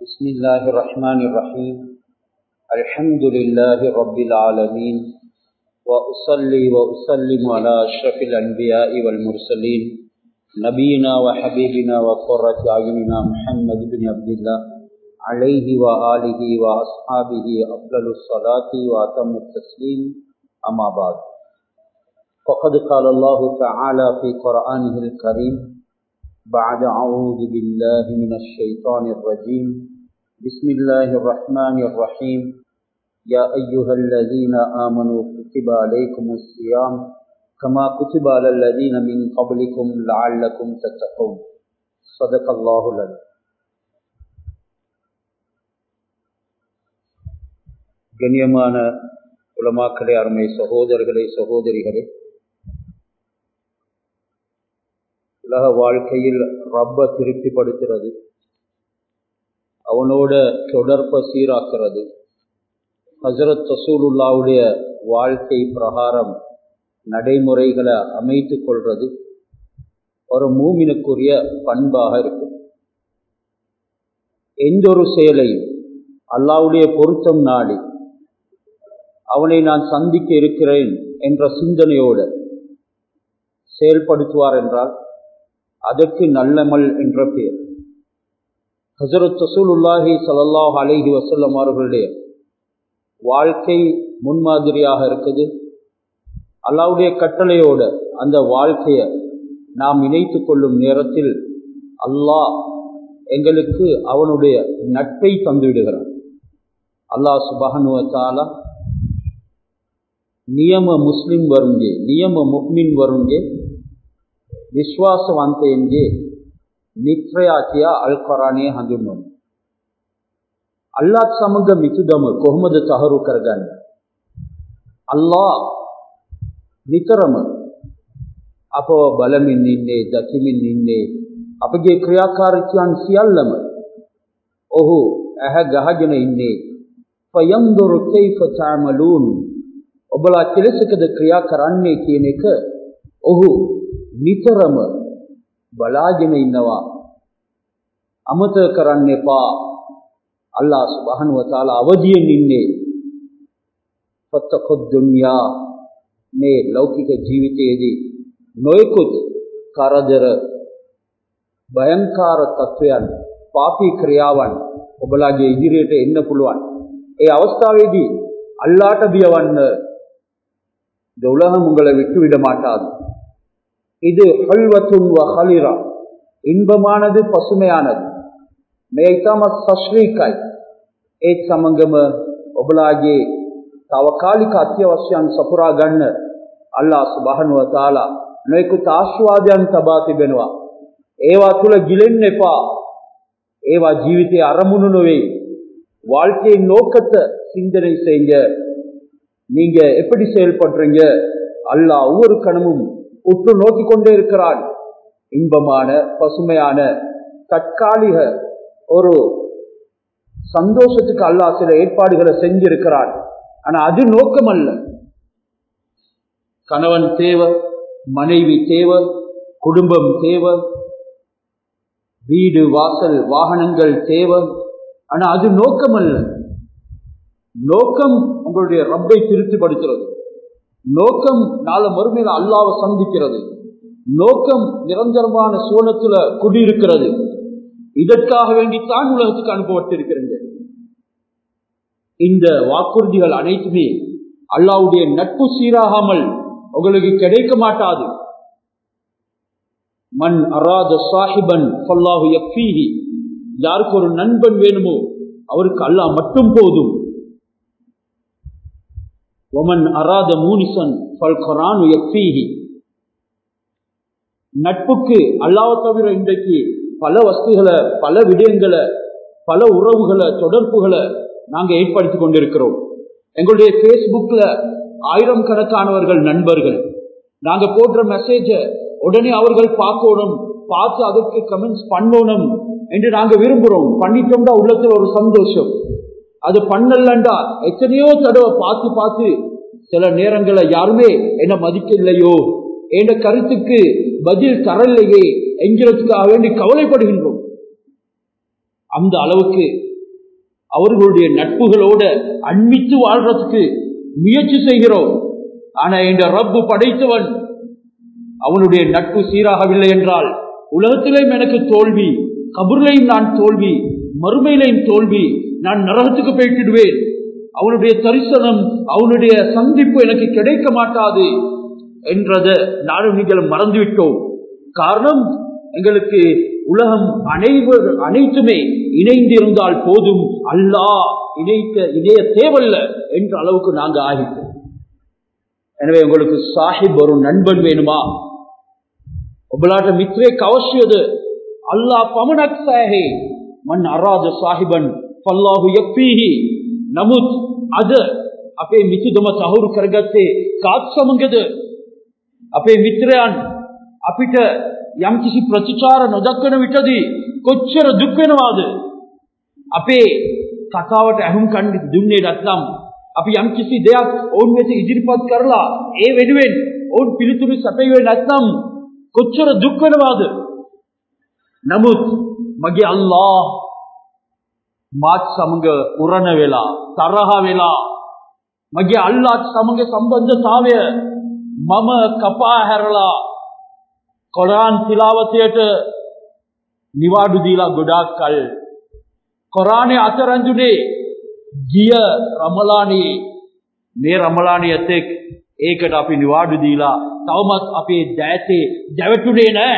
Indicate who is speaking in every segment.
Speaker 1: بسم الله الرحمن الرحيم الحمد لله رب العالمين وأصلي وأسلم على أشرف الأنبياء والمرسلين نبينا وحبيبنا وقرة أعيننا محمد بن عبد الله عليه وآله وأصحابه أفضل الصلاة وأتم التسليم أما بعد فقد قال الله تعالى في قرآنه الكريم بعد أعوذ بالله من الشيطان الرجيم بسم الله الرحمن الرحيم يا أيها الذين آمنوا كتب عليكم الصيام كما كتب على الذين من قبلكم لعلكم تتقون صدق الله العظيم கண்ணியமான உலமாக்களே அருமை சகோதரர்களே சகோதரிகளே உலக வாழ்க்கையில் ரப்ப திருப்திப்படுத்துறது அவனோட தொடர்பை சீராக்குறது ஹசரத் ரசூலுல்லாவுடைய வாழ்க்கை பிரகாரம் நடைமுறைகளை அமைத்து கொள்வது ஒரு மூமினுக்குரிய பண்பாக இருக்கும் எந்த ஒரு செயலையும் அல்லாவுடைய பொருத்தம் நாடி அவனை நான் சந்திக்க இருக்கிறேன் என்ற சிந்தனையோடு செயல்படுத்துவார் என்றால் அதற்கு நல்லமல் என்ற பெயர் ஹசரத் ரசூலுல்லாஹி சல்லாஹ் அலிஹி வசல்லம் அவர்களுடைய வாழ்க்கை முன்மாதிரியாக இருக்குது அல்லாவுடைய கட்டளையோட அந்த வாழ்க்கையை நாம் இணைத்து கொள்ளும் நேரத்தில் அல்லாஹ் எங்களுக்கு அவனுடைய நட்பை தந்துவிடுகிறான் அல்லாஹ் சுபஹனுவத்தாலா ನಿಯಮ ಮುಸ್ಲಿಂ ವರುಂಗೆ ನಿಯಮ ಮುಕ್ಮಿನ್ ವರುಂಗೆ ವಿಶ್ವಾಸವಂತೆಯನ್ಗೆ මිත්‍රයාකියා අල්කරාණය හඳුන්වන. අල්ලාත් සමග මිතුදම කොහොමද තහරු කරගන්න. අල්ලා නිතරම අපව බලමින් ඉන්නේ දකිමින් ඉන්නේ අපගේ ක්‍රියාකාරිකයන් සියල්ලම ඔහු ඇහැ ගහගෙන ඉන්නේ ෆයන්දුරු කයිෆ තඅමලූන් ඔබලා කෙලෙසකද ක්‍රියා කරන්නේ කියන එක ඔහු නිතරම බලාගෙන ඉන්නවා අමතක කරන්න එපා අල්ලා සුබහනුව තාලා අවදියෙන් ඉන්නේ ෆත්තකොත් දුන්යා මේ ලෞකික ජීවිතයේදී නොයෙකුත් කරදර භයංකාර තත්වයන් පාපී ක්‍රියාවන් ඔබලාගේ ඉදිරියට එන්න පුළුවන් ඒ අවස්ථාවේදී அல்லாட்ட பியவන්න இந்த உலகம் உங்களை விட்டு விட மாட்டாது இது ஹல்வத்துன் வ ஹலிரா இன்பமானது பசுமையானது මේයිතම සශ්‍රීකයි ඒත් සමගම ඔබලාගේ తాවකාලික අත්‍යවශ්‍යයන් සපුරා ගන්න අල්ලාහ් සුබ්හානහු වතාලා නොයෙකුත් ආශිර්වාදයන් තබා තිබෙනවා ඒවා තුල ගිලෙන්න එපා ඒවා ජීවිතයේ අරමුණු නොවේ வாழ்க்கையின் நோக்கத்தை சிந்தனை செய்யுங்க நீங்க எப்படி செயல்படுறீங்க அல்லாஹ் ஒவ்வொரு கணமும் உற்று நோக்கி கொண்டே இருக்கிறான் இன்பமான பசுமையான தற்காலிக ஒரு சந்தோஷத்துக்கு அல்லாஹ் சில ஏற்பாடுகளை செஞ்சிருக்கிறான் ஆனா அது நோக்கம் அல்ல கணவன் தேவை மனைவி தேவை குடும்பம் தேவை வீடு வாசல் வாகனங்கள் தேவை ஆனா அது நோக்கம் அல்ல நோக்கம் உங்களுடைய ரப்பை திருப்திப்படுத்துறது நோக்கம் நாளை மறுமையில அல்லாவை சந்திக்கிறது நோக்கம் நிரந்தரமான சோனத்துல குடியிருக்கிறது இதற்காக வேண்டித்தான் உலகத்துக்கு அனுப்பப்பட்டிருக்கிறீங்க இந்த வாக்குறுதிகள் அனைத்துமே அல்லாவுடைய நட்பு சீராகாமல் உங்களுக்கு கிடைக்க மாட்டாது மண் அராத சாஹிபன் சொல்லாஹு யக்ஃபீஹி யாருக்கு ஒரு நண்பன் வேணுமோ அவருக்கு அல்லாஹ் மட்டும் போதும் ஒமன் அராத மூனிசன் ஃபல்கரானு யக்ஃபீஹி நட்புக்கு அல்லாவை தவிர இன்றைக்கு பல வஸ்துகளை பல விடயங்களை பல உறவுகளை தொடர்புகளை நாங்க ஏற்படுத்தி கொண்டிருக்கிறோம் எங்களுடைய பேஸ்புக்ல ஆயிரம் கணக்கானவர்கள் நண்பர்கள் நாங்க போடுற மெசேஜ உடனே அவர்கள் பார்க்கணும் பார்த்து அதற்கு கமெண்ட்ஸ் பண்ணணும் என்று நாங்க விரும்புறோம் பண்ணிட்டோம்டா உள்ளத்துல ஒரு சந்தோஷம் அது பண்ணலண்டா எத்தனையோ தடவை பார்த்து பார்த்து சில நேரங்களை யாருமே என்ன மதிக்கலையோ என்ற கருத்துக்கு பதில் தரலையே என்கிறதுக்காக வேண்டி கவலைப்படுகின்றோம் அந்த அளவுக்கு அவர்களுடைய நட்புகளோட அன்மித்து வாழ்றதுக்கு முயற்சி செய்கிறோம் ஆனா இந்த ரப்பு படைத்தவன் அவனுடைய நட்பு சீராகவில்லை என்றால் உலகத்திலேயும் எனக்கு தோல்வி கபூர்லையும் நான் தோல்வி மறுமையிலையும் தோல்வி நான் நரகத்துக்கு போய்க்கிடுவேன் அவனுடைய தரிசனம் அவனுடைய சந்திப்பு எனக்கு கிடைக்க மாட்டாது என்றத நானும் நீங்களும் மறந்துவிட்டோம் காரணம் எங்களுக்கு உலகம் அனைவர் அனைத்துமே இணைந்திருந்தால் போதும் அல்லாஹ் இணைக்க இணைய தேவல்ல என்ற அளவுக்கு நாங்க ஆகிட்டோம் எனவே உங்களுக்கு சாஹிப் ஒரு நண்பன் வேணுமா ಒಬ್ಬಲಾಟ ಮಿತ್ರೆ ಕವಶ್ಯದ ಅಲ್ಲಾ ಪಮನಕ್ ಸಾಹೆ ಮನ್ ಅರಾದ ಸಾಹಿಬನ್ ಫಲ್ಲಾಹು ಯಪ್ಪೀಹಿ ನಮುತ್ ಅದ අපේ මිතුදම සහුරු කරගත්තේ කාත් සමගද අපේ මිත්‍රයන් අපිට යම්කිසි ප්‍රතිචාර නොදක්වන විටදී කොච්චර දුක් වෙනවාද අපේ කතාවට ඇහුම් කන් දුන්නේ නැත්නම් අපි යම්කිසි දෙයක් ඔවුන් වෙත ඉදිරිපත් කරලා ඒ වෙනුවෙන් ඔවුන් පිළිතුරු සැපයුවේ නැත්නම් කොච්චර දුක් වෙනවාද නමුත් මගේ අල්ලා මාත් සමග උරණ වෙලා තරහ වෙලා මගේ අල්ලාත් සමග සම්බන්ධතාවය මම කපා හැරලා කොරාන් තිලාවතයට නිවාඩු දීලා ගොඩාක් කල් කොරානේ අතරංජුනේ ගිය රමලානේ මේ රමලානියත් එක් ඒකට අපි නිවාඩු දීලා තවමත් අපේ දෑතේ දැවටුනේ නෑ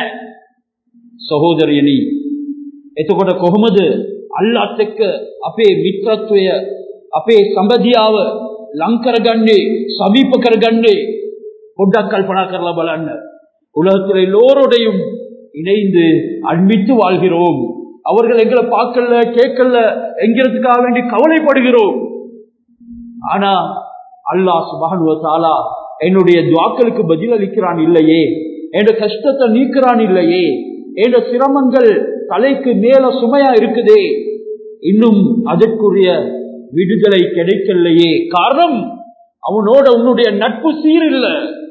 Speaker 1: සහෝදරයනි එතකොට කොහොමද අල්ලත් එක්ක අපේ මිත්‍රත්වය අපේ සම්බදියාව ලං කරගන්නේ සමීප කරගන්නේ පොඩ්ඩක් කල්පනා කරලා බලන්න உலகத்தில் எல்லோருடையும் இணைந்து அன்பித்து வாழ்கிறோம் அவர்கள் எங்களை பார்க்கல கேட்கல எங்கிறதுக்காக வேண்டி கவலைப்படுகிறோம் ஆனா அல்லாஹ் சுபானுவ தாலா என்னுடைய துவாக்களுக்கு பதில் அளிக்கிறான் இல்லையே என் கஷ்டத்தை நீக்கிறான் இல்லையே என் சிரமங்கள் தலைக்கு மேல சுமையா இருக்குதே இன்னும் அதற்குரிய விடுதலை கிடைக்கலையே காரணம் அவனோட உன்னுடைய நட்பு சீரில்ல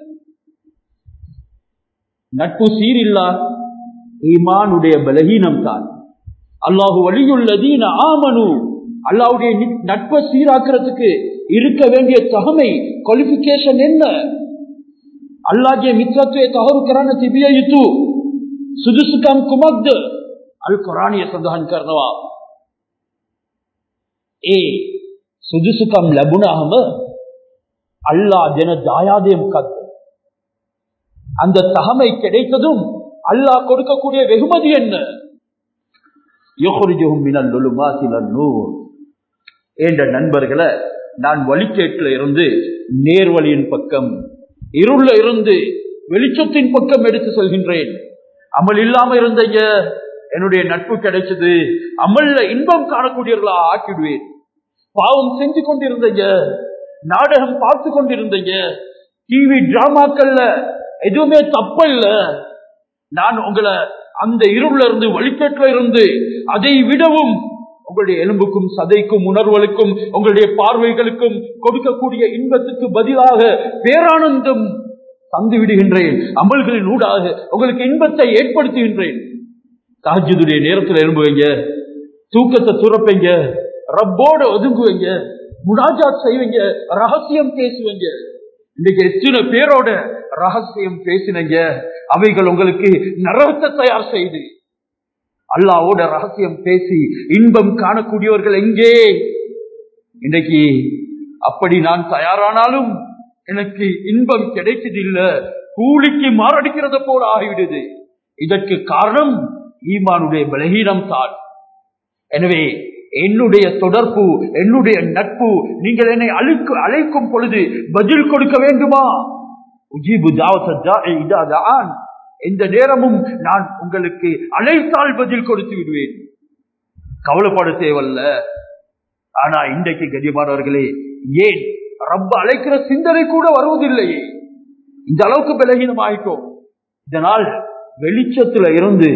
Speaker 1: நட்பு சீரில்லா ஈமானுடைய பலகீனம் தான் அல்லாஹு வழியுள்ளதீன ஆமனு அல்லாவுடைய நட்பை சீராக்கிறதுக்கு இருக்க வேண்டிய தகமை குவாலிபிகேஷன் என்ன අල්ලාගේ මිත්‍රත්වයේ තහවුරු කරන්න තිබිය යුතු සුදුසුකම් කුමක්ද අල් කුරානිය සඳහන් කරනවා ඒ සුදුසුකම් ලැබුණාම அல்லாஹ் දෙන දායාදය මොකක්ද அந்த தகமை கிடைத்ததும் அல்லாஹ் கொடுக்கக்கூடிய வெகுமதி என்ன யுஹ்ரிஜுஹும் மினல் லுலுமாத்தி இலன்-நூர் என்ற நண்பர்களை நான் வழிகேட்டில் இருந்து நேர்வழியின் பக்கம் இருள இருந்து வெளிச்சத்தின் பக்கம் எடுத்து செல்கின்றேன் அமல் இல்லாம இருந்தீங்க என்னுடைய நட்பு கிடைச்சது அமல்ல இன்பம் காணக்கூடியவர்களா ஆக்கிடுவேன் பாவம் செஞ்சு கொண்டிருந்தீங்க நாடகம் பார்த்து கொண்டிருந்தீங்க டிவி டிராமாக்கள்ல எதுவுமே தப்பல்ல நான் உங்களை அந்த இருள இருந்து வழிகேட்டில இருந்து அதை விடவும் உங்களுடைய எலும்புக்கும் சதைக்கும் உணர்வுகளுக்கும் உங்களுடைய பார்வைகளுக்கும் கொடுக்கக்கூடிய இன்பத்துக்கு பதிலாக பேரானந்தம் தந்து விடுகின்றேன் அமல்களின் ஊடாக உங்களுக்கு இன்பத்தை ஏற்படுத்துகின்றேன் தாஜுடைய நேரத்தில் எழும்புவீங்க தூக்கத்தை துறப்பீங்க ரப்போட ஒதுங்குவீங்க முனாஜாத் செய்வீங்க ரகசியம் பேசுவீங்க இன்னைக்கு எத்தனை பேரோட ரகசியம் பேசினீங்க அவைகள் உங்களுக்கு நரகத்தை தயார் செய்து அல்லாவோட ரகசியம் பேசி இன்பம் காணக்கூடியவர்கள் எங்கே இன்னைக்கு அப்படி நான் தயாரானாலும் எனக்கு இன்பம் கிடைச்சது இல்ல கூலிக்கு மாரடிக்கிறத போல ஆகிவிடுது இதற்கு காரணம் ஈமானுடைய பலகீனம் தான் எனவே என்னுடைய தொடர்பு என்னுடைய நட்பு நீங்கள் என்னை அழைக்கு அழைக்கும் பொழுது பதில் கொடுக்க வேண்டுமா உஜீபு தாவத்தான் எந்த நேரமும் நான் உங்களுக்கு அழைத்தால் பதில் கொடுத்து விடுவேன் கவலைப்பட தேவல்ல ஆனா இன்றைக்கு கதியமானவர்களே ஏன் ரப்ப அழைக்கிற சிந்தனை கூட வருவதில்லையே இந்த அளவுக்கு பலகீனம் ஆயிட்டோம் இதனால் வெளிச்சத்துல இருந்து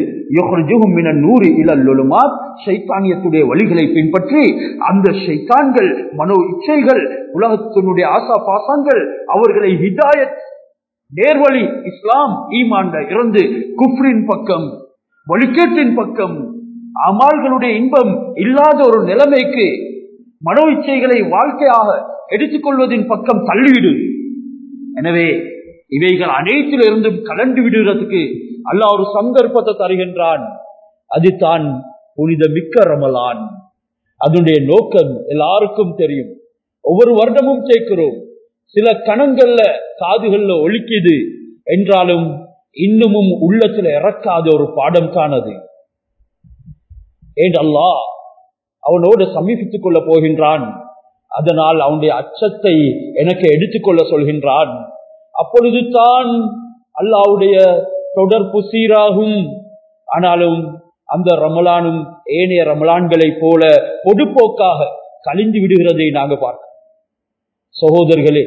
Speaker 1: நூறு இளல்லுமாத் சைத்தானியத்துடைய வழிகளை பின்பற்றி அந்த சைத்தான்கள் மனோ இச்சைகள் உலகத்தினுடைய ஆசா பாசங்கள் அவர்களை ஹிதாயத் நேர்வழி இஸ்லாம் ஈமாண்ட இருந்து குப்ரின் பக்கம் வழிகேட்டின் பக்கம் அமால்களுடைய இன்பம் இல்லாத ஒரு நிலைமைக்கு மனோ இச்சைகளை வாழ்க்கையாக எடுத்துக்கொள்வதின் பக்கம் தள்ளிவிடு எனவே இவைகள் அனைத்திலிருந்தும் கலண்டு விடுகிறதுக்கு அல்லாஹ் ஒரு சந்தர்ப்பத்தை தருகின்றான் அது தான் புனித மிக்க ரமலான் அதனுடைய நோக்கம் எல்லாருக்கும் தெரியும் ஒவ்வொரு வருடமும் சேர்க்கிறோம் சில கணங்கள்ல காதுகள்ல ஒழிக்குது என்றாலும் இன்னமும் உள்ளத்துல இறக்காத ஒரு பாடம் காணது ஏன் அல்லாஹ் அவனோடு சமீபித்துக் கொள்ள போகின்றான் அதனால் அவனுடைய அச்சத்தை எனக்கு எடுத்துக்கொள்ள சொல்கின்றான் அப்பொழுது தான் அல்லாவுடைய தொடர்பு சீராகும் ஆனாலும் அந்த ரமலானும் ஏனைய ரமலான்களைப் போல பொடுப்போக்காக கழிந்து விடுகிறதை நாங்க பார்க்கிறோம் சகோதரர்களே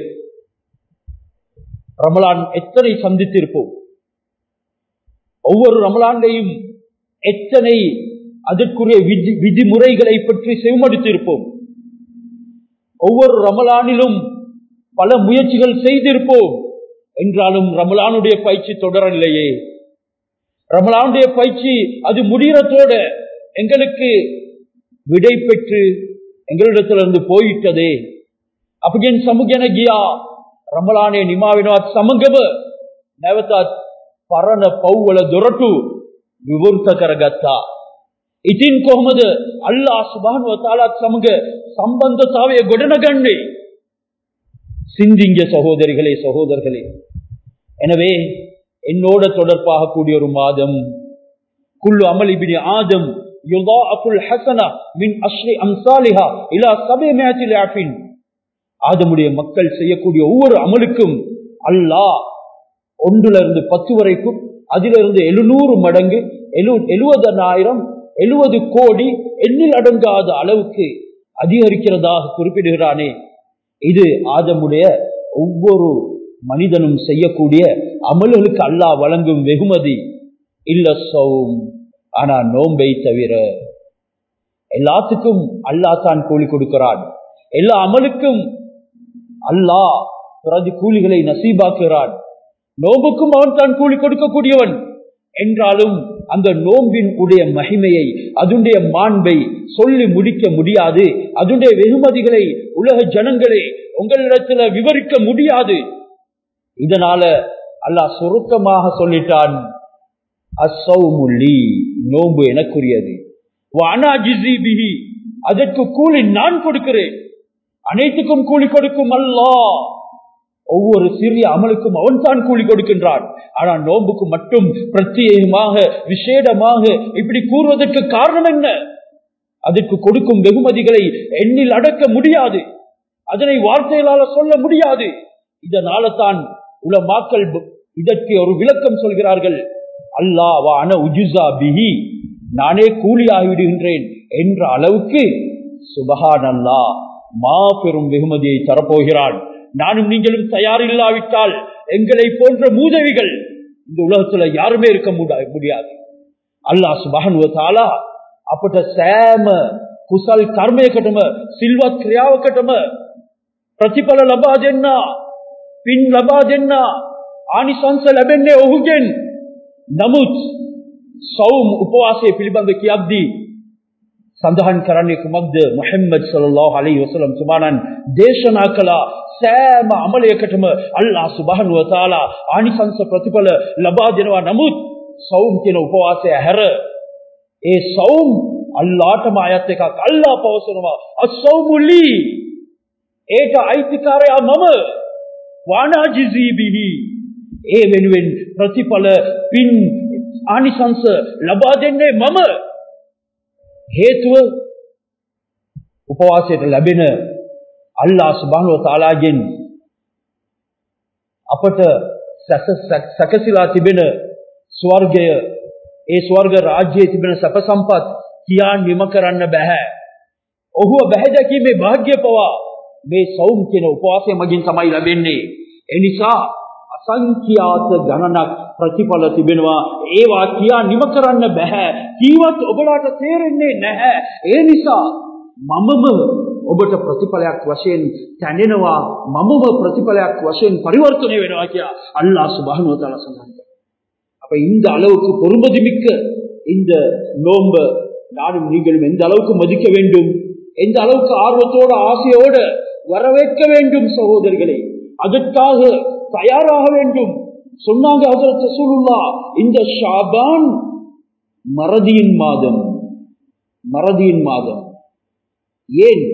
Speaker 1: ரமலான் எத்தனை சந்தித்திருப்போம் ஒவ்வொரு ரமலான்லையும் எத்தனை அதற்குரிய விதி விதிமுறைகளை பற்றி செவமடித்திருப்போம் ஒவ்வொரு ரமலானிலும் பல முயற்சிகள் செய்திருப்போம் என்றாலும் ரமலானுடைய பயிற்சி தொடரவில்லையே ரமலானுடைய பயிற்சி அது முடிகிறதோட எங்களுக்கு விடை பெற்று எங்களிடத்திலிருந்து போயிட்டதே අපගෙන් සමුගෙන ගියා රමලානේ නිමා වෙනවත් සමගම නැවතත් පරණ පව්වල දොරටු විවෘත කරගත්තා. ඉතින් කොහොමද අල්ලාහ් සුබ්හානහු වතාලාත් සමග සම්බන්ධතාවය ගොඩනගන්නේ? சிந்திங்க சகோதரிகளே சகோதரர்களே எனவே என்னோட தொடர்பாக கூடிய ஒரு மாதம் குல்லு அமல் இபினி ஆதம் யுதாஃபுல் ஹசனா மின் அஷ்ரி அம்சாலிஹா இலா சபைமேத்தி லாஃபின் ஆதமுடைய மக்கள் செய்யக்கூடிய ஒவ்வொரு அமலுக்கும் அல்லாஹ் ஒன்றுல இருந்து பத்து வரைக்கும் அதிலிருந்து எழுநூறு மடங்கு எழு எழுபதனாயிரம் எழுபது கோடி எண்ணில் அடங்காத அளவுக்கு அதிகரிக்கிறதாக குறிப்பிடுகிறானே இது ஆதமுடைய ஒவ்வொரு மனிதனும் செய்யக்கூடிய அமல்களுக்கு அல்லாஹ் வழங்கும் வெகுமதி இல்ல சௌம் ஆனா நோன்பை தவிர எல்லாத்துக்கும் அல்லாஹ் தான் கூலி கொடுக்கிறான் எல்லா அமலுக்கும் அல்லாஹ் பிரதி கூலிகளை நசீபாக்குகிறான் நோம்புக்கும் அவன் தான் கூலி கொடுக்கக்கூடியவன் என்றாலும் அந்த நோம்பின் உடைய மகிமையை அதனுடைய மாண்பை சொல்லி முடிக்க முடியாது அதனுடைய வெகுமதிகளை உலக ஜனங்களே உங்களிடத்துல விவரிக்க முடியாது இதனால அல்லாஹ் சுருக்கமாக சொல்லிட்டான் அசௌமுல்லி நோன்பு எனக்குரியது அதற்கு கூலி நான் கொடுக்கிறேன் அனைத்துக்கும் கூலி கொடுக்கும் அல்லா ஒவ்வொரு சிறிய அமலுக்கும் அவன் தான் கூலி கொடுக்கின்றான் ஆனால் நோன்புக்கு மட்டும் பிரத்யேகமாக விசேடமாக இப்படி கூறுவதற்கு காரணம் என்ன அதற்கு கொடுக்கும் வெகுமதிகளை எண்ணில் அடக்க முடியாது அதனை வார்த்தைகளால சொல்ல முடியாது இதனால தான் உல மாக்கள் இதற்கு ஒரு விளக்கம் சொல்கிறார்கள் அல்லாஹ் அன உஜுசா பிஹி நானே கூலியாகி விடுகின்றேன் என்ற அளவுக்கு சுபஹான் அல்லா மாபெரும் வெகுமதியை தரப்போகிறான் நானும் நீங்களும் தயார் இல்லாவிட்டால் எங்களை போன்ற மூதவிகள் இந்த உலகத்துல யாருமே இருக்க முடியாது அல்லாஹ் சுபஹன் தாலா අපට සෑම කුසල් කර්මයකටම සිල්වත් ක්‍රියාවකටම ප්‍රතිඵල ලබා දෙන්න පින් ලබා දෙන්න ආනිසංස ලැබෙන්නේ ඔහුගෙන් නමුත් සෞම් උපවාසය පිළිබඳ කියද්දී සඳහන් කරන්නේ කුමක්ද මුහම්මද් සල්ලල්ලාහු අලයිහි වසල්ලම් සුබානන් දේශනා කළා සෑම අමලයකටම අල්ලාහ් සුබ්හානහු වතාලා ආනිසංස ප්‍රතිඵල ලබා දෙනවා නමුත් සෞම් කියන උපවාසය හැර ඒ සෞම් අල්ලාටම අයත් එකක් අල්ලා පවසනවා අසෞමුලි ඒට අයිතිකාරයා මම වානාජිසීබිහි ඒ වෙනුවෙන් ප්‍රතිඵල පින් ආනිසංස ලබා දෙන්නේ මම හේතුව උපවාසයට ලැබෙන අල්ලා සුබානුව තාලාගෙන් අපට සැකසිලා තිබෙන ස්වර්ගය ඒ ස්වර්ග රාජ්‍යයේ තිබෙන සැප සම්පත් කියා නිම කරන්න බෑ. ඔහුව බැහැදැකීමේ භාග්‍ය පවා මේ සෞම් කියන උපවාසය මගින් තමයි ලැබෙන්නේ. එනිසා අසංඛ්‍යාත ගණනක් ප්‍රතිඵල තිබෙනවා. ඒවා කියා නිම කරන්න බෑ. කීවත් ඔබලාට තේරෙන්නේ නැහැ. ඒ නිසා මමම ඔබට ප්‍රතිඵලයක් වශයෙන් තැනෙනවා මමම ප්‍රතිඵලයක් වශයෙන් පරිවර්තනය වෙනවා කියලා අල්ලාහ් සුබ්හානහු වතාලා සඳහන් அப்ப இந்த அளவுக்கு பொறுமதி மிக்க இந்த நோம்ப நானும் நீங்களும் எந்த அளவுக்கு மதிக்க வேண்டும் எந்த அளவுக்கு ஆர்வத்தோட ஆசையோட வரவேற்க வேண்டும் சகோதரர்களே அதற்காக தயாராக வேண்டும் சொன்னாங்க ஹஜரத் ரசூலுல்லாஹ் இந்த ஷாபான் மறதியின் மாதம் மறதியின் மாதம் ஏன்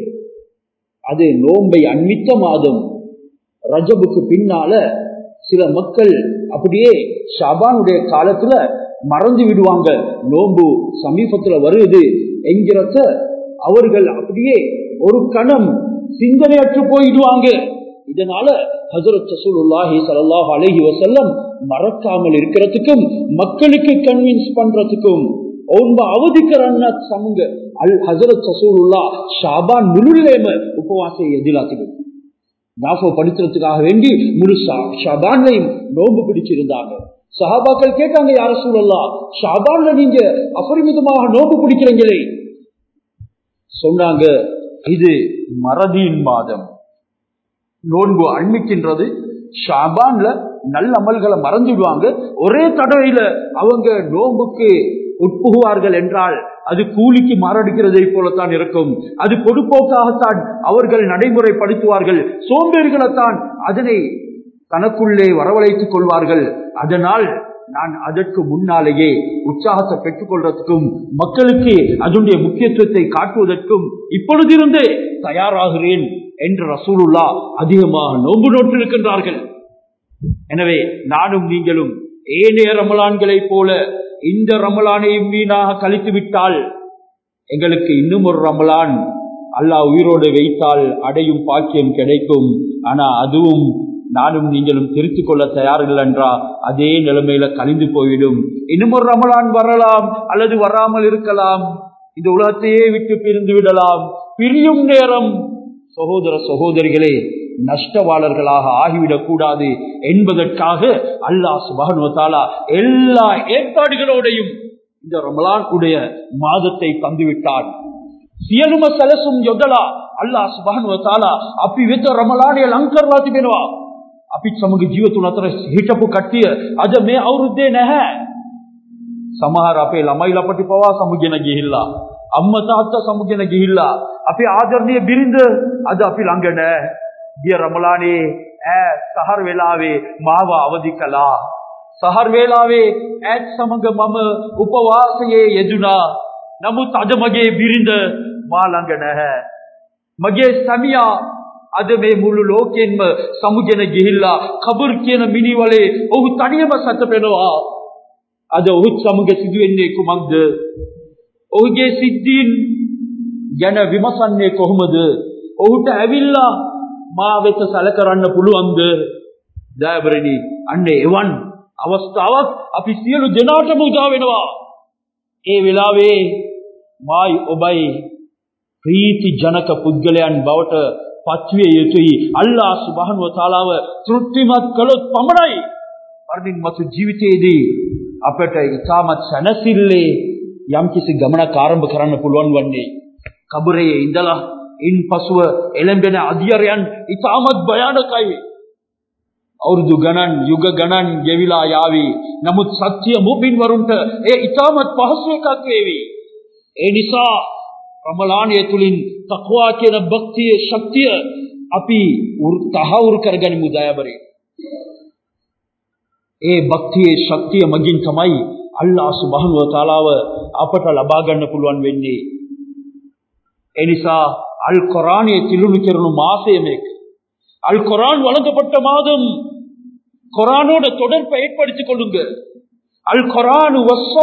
Speaker 1: அது நோன்பை அண்மித்த மாதம் ரஜபுக்கு பின்னால சில மக்கள் அப்படியே ஷாபானுடைய காலத்துல மறந்து விடுவாங்க நோன்பு சமீபத்துல வருது என்கிறத அவர்கள் அப்படியே ஒரு கணம் சிந்தனையற்று போயிடுவாங்க இதனால ஹசரத் ரசூலுல்லாஹி ஸல்லல்லாஹு அலைஹி வஸல்லம் மறக்காமல் இருக்கிறதுக்கும் மக்களுக்கு கன்வின்ஸ் பண்றதுக்கும் ಒಬ್ಬ ಅವಧಿಕರನ್ನ ಸಮಂಗ ಅಲ್ ಹಜರತ್ ಸಸೂರುಲ್ಲಾ ஷாபான் முழுலேம உபவாசை எதிராத்துகள் நாஃபோ படிக்கிறதுக்காக வேண்டி முழு ஷாபான்லையும் நோன்பு பிடிச்சிருந்தாங்க சஹாபாக்கள் கேட்டாங்க யார சூழல்லா ஷாபான்ல நீங்க அபரிமிதமாக நோன்பு பிடிக்கிறீங்களே சொன்னாங்க இது மறதியின் மாதம் நோன்பு அண்மிக்கின்றது ஷாபான்ல நல்ல அமல்களை மறந்துடுவாங்க ஒரே தடவையில அவங்க நோன்புக்கு உட்புகுவார்கள் என்றால் அது கூலிக்கு மாரடிக்கிறதை போலத்தான் இருக்கும் அது பொதுப்போக்காகத்தான் அவர்கள் நடைமுறைப்படுத்துவார்கள் சோம்பேறிகளைத்தான் அதனை தனக்குள்ளே வரவழைத்துக் கொள்வார்கள் அதனால் நான் அதற்கு முன்னாலேயே உற்சாகத்தை பெற்றுக் கொள்றதுக்கும் மக்களுக்கு அதனுடைய முக்கியத்துவத்தை காட்டுவதற்கும் இப்பொழுதிருந்தே தயாராகிறேன் என்று ரசூலுல்லா அதிகமாக நோன்பு நோட்டிருக்கின்றார்கள் எனவே நானும் நீங்களும் ஏனைய ரமலான்களைப் போல இந்த ரமலானையும் வீணாக கழித்து விட்டால் எங்களுக்கு இன்னும் ஒரு ரமலான் அல்லாஹ் உயிரோடு வைத்தால் அடையும் பாக்கியம் கிடைக்கும் ஆனா அதுவும் நானும் நீங்களும் திருத்திக் கொள்ள தயார்கள் என்றா அதே நிலைமையில கழிந்து போய்விடும் இன்னும் ஒரு ரமலான் வரலாம் அல்லது வராமல் இருக்கலாம் இந்த உலகத்தையே விட்டு பிரிந்து விடலாம் பிரியும் நேரம் சகோதர சகோதரிகளே நஷ்டவாளர்களாக ஆகிவிடக் கூடாது என்பதற்காக அல்லாஹ் சுபகனுவத்தாலா எல்லா ஏற்பாடுகளோடையும் இந்த ரமலான் உடைய மாதத்தை தந்துவிட்டான் සියලුම සැලසුම් යොදලා අල්ලා සුබහනුව තාලා අපි වෙත රමලානය ලංකරලා තිබෙනවා අපිත් සමග ජීවතුන් අතර හිටපු කට්ටිය අද මේ අවුරුද්දේ නැහැ සමහර අපේ ළමයි ලපටි පවා සමුගෙන ගිහිල්ලා අම්ම තාත්තා සමුගෙන ගිහිල්ලා අපේ ආදරණීය බිරිඳ අද අපි ළඟ නැහැ ගිය රමලානේ ඈ සහර වෙලාවේ මාව අවදි කළා සහර වේලාවේ ඈත් සමග මම උපවාසයේ යෙදුනා නමුත් අද මගේ බිරිඳ මා ළඟ නැහැ මගේ සමියා අද මේ මුළු ලෝකෙන්ම සමුගෙන ගිහිල්ලා කබර් කියන මිනිවලේ ඔහු තනියම සැතපෙනවා අද ඔහුත් සමග සිදුවෙන්නේ කුමක්ද ඔහුගේ සිද්ධීන් ගැන විමසන්නේ කොහොමද ඔහුට ඇවිල්ලා මා වෙත සැලකරන්න පුළුවන්ද දෑබරණි අන්න එවන් අවස්ථාවක් අපි සියලු දෙනාටම උදා වෙනවා ඒ වෙලාවේ මායි ඔබයි ප්‍රීති ජනක පුද්ගලයන් බවට පත්විය යුතුයි අල්ලා සුබහනුව තාලාව තෘප්තිමත් කළොත් පමණයි මරණින් මතු ජීවිතයේදී අපට ඉතාමත් සැනසිල්ලේ යම්කිසි ගමනක් ආරම්භ කරන්න පුළුවන් වන්නේ කබරයේ ඉඳලා ඉන් පසුව එළඹෙන අධියරයන් ඉතාමත් භයානකයි අවුරුදු ගණන් යුග ගණන් ගෙවිලා යාවි නමුත් සත්‍ය මුමින් වරුන්ට ඒ ඉතාමත් පහසු එකක් වේවි ඒ නිසා රමලානය තුලින් තක්වා කියන භක්තියේ ශක්තිය අපි තහවුරු කරගනිමු දයාබරේ ඒ භක්තියේ ශක්තිය මගින් තමයි අල්ලාහ් සුබ්හානහු වතාලාව අපට ලබා ගන්න පුළුවන් වෙන්නේ ඒ නිසා அல் குரானை திலுமி කරනු මාසය මේක அல் குரான் வழங்கப்பட்ட மாதம் குரானோட தொடர்பை ஏற்படுத்திக் கொள்ளுங்க அல் குரான்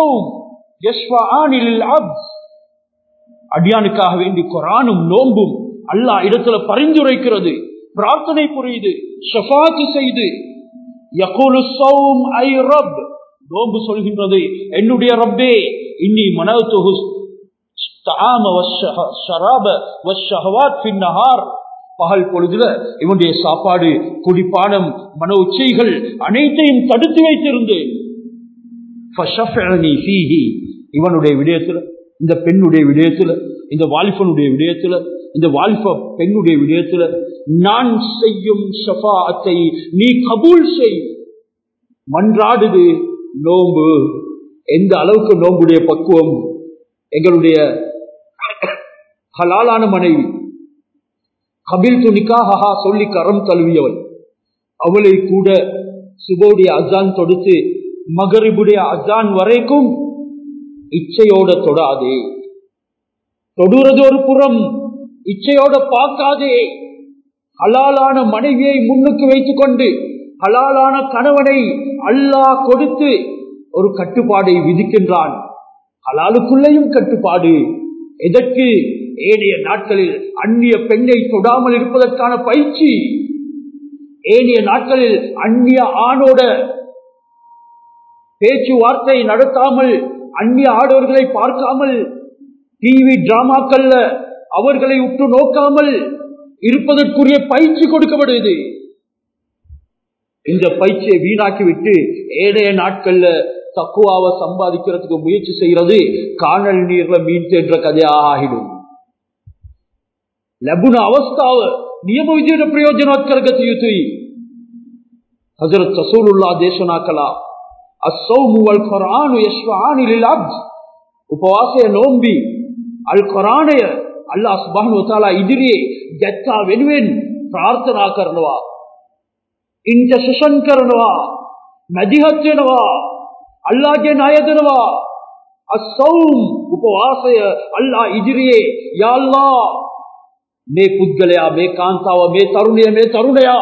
Speaker 1: அடியானுக்காக வேண்டி குரானும் நோன்பும் அல்லாஹ் இடத்துல பரிந்துரைக்கிறது பிரார்த்தனை புரியுது ஷஃபாத்து செய்து யகுலு சௌம் ஐ ரப் நோன்பு சொல்கின்றது என்னுடைய ரப்பே இன்னி மனதுஹு தாம ஷராப வஷஹவாத் ஃபின் நஹார் பகல் பொழுதுல இவனுடைய சாப்பாடு குடிப்பானம் மன உச்சைகள் அனைத்தையும் தடுத்து வைத்திருந்தேன் இவனுடைய விடயத்துல இந்த பெண்ணுடைய விடயத்துல இந்த வாலிபனுடைய விடயத்துல இந்த வாலிப பெண்ணுடைய விடயத்துல நான் செய்யும் ஷஃபாத்தை நீ கபூல் செய் மன்றாடுது நோம்பு எந்த அளவுக்கு நோம்புடைய பக்குவம் எங்களுடைய ஹலாலான மனைவி கபில் துணிக்காக சொல்லி கரம் தழுவியவள் அவளை கூட சுபோடைய அஜான் தொடுத்து மகரிபுடைய அஜான் வரைக்கும் இச்சையோட தொடாதே தொடுறது ஒரு புறம் இச்சையோட பார்க்காதே ஹலாலான மனைவியை முன்னுக்கு வைத்துக் கொண்டு ஹலாலான கணவனை அல்லாஹ் கொடுத்து ஒரு கட்டுப்பாடை விதிக்கின்றான் ஹலாலுக்குள்ளேயும் கட்டுப்பாடு எதற்கு ஏனைய நாட்களில் அந்நிய பெண்ணை தொடாமல் இருப்பதற்கான பயிற்சி ஏனைய நாட்களில் அந்நிய ஆணோட பேச்சுவார்த்தை நடத்தாமல் அந்நிய ஆடவர்களை பார்க்காமல் டிவி டிராமாக்கள்ல அவர்களை உற்று நோக்காமல் இருப்பதற்குரிய பயிற்சி கொடுக்கப்படுது இந்த பயிற்சியை வீணாக்கி விட்டு ஏழைய நாட்கள்ல தக்குவாவை சம்பாதிக்கிறதுக்கு முயற்சி செய்யறது காணல் நீர்ல மீன் தேன்ற கதையாக ஆகிடும் ලැබුණ අවස්ථාව නියම විදියට ප්‍රයෝජනවත් කරගත යුතුයි. හසරත් රසූලුල්ලාහ දේශනා කළා අස්සෞමු වල් කුර්ආනු යස්වානි ලිල් අබ්ද් උපවාසය නොම්බි අල් කුර්ආනය අල්ලාහ් සුබ්හානහු වතාලා ඉදිරියේ ගැත්තා වෙනුවෙන් ප්‍රාර්ථනා කරනවා. ඉන්ටර්සෙෂන් කරනවා. මැදිහත් වෙනවා. අල්ලාහ්ගේ ණය දෙනවා. අස්සෞම් උපවාසය අල්ලාහ් ඉදිරියේ යා අල්ලාහ් මේ පුද්ගලයා මේ කාන්තාව මේ තරුණය මේ තරුණයා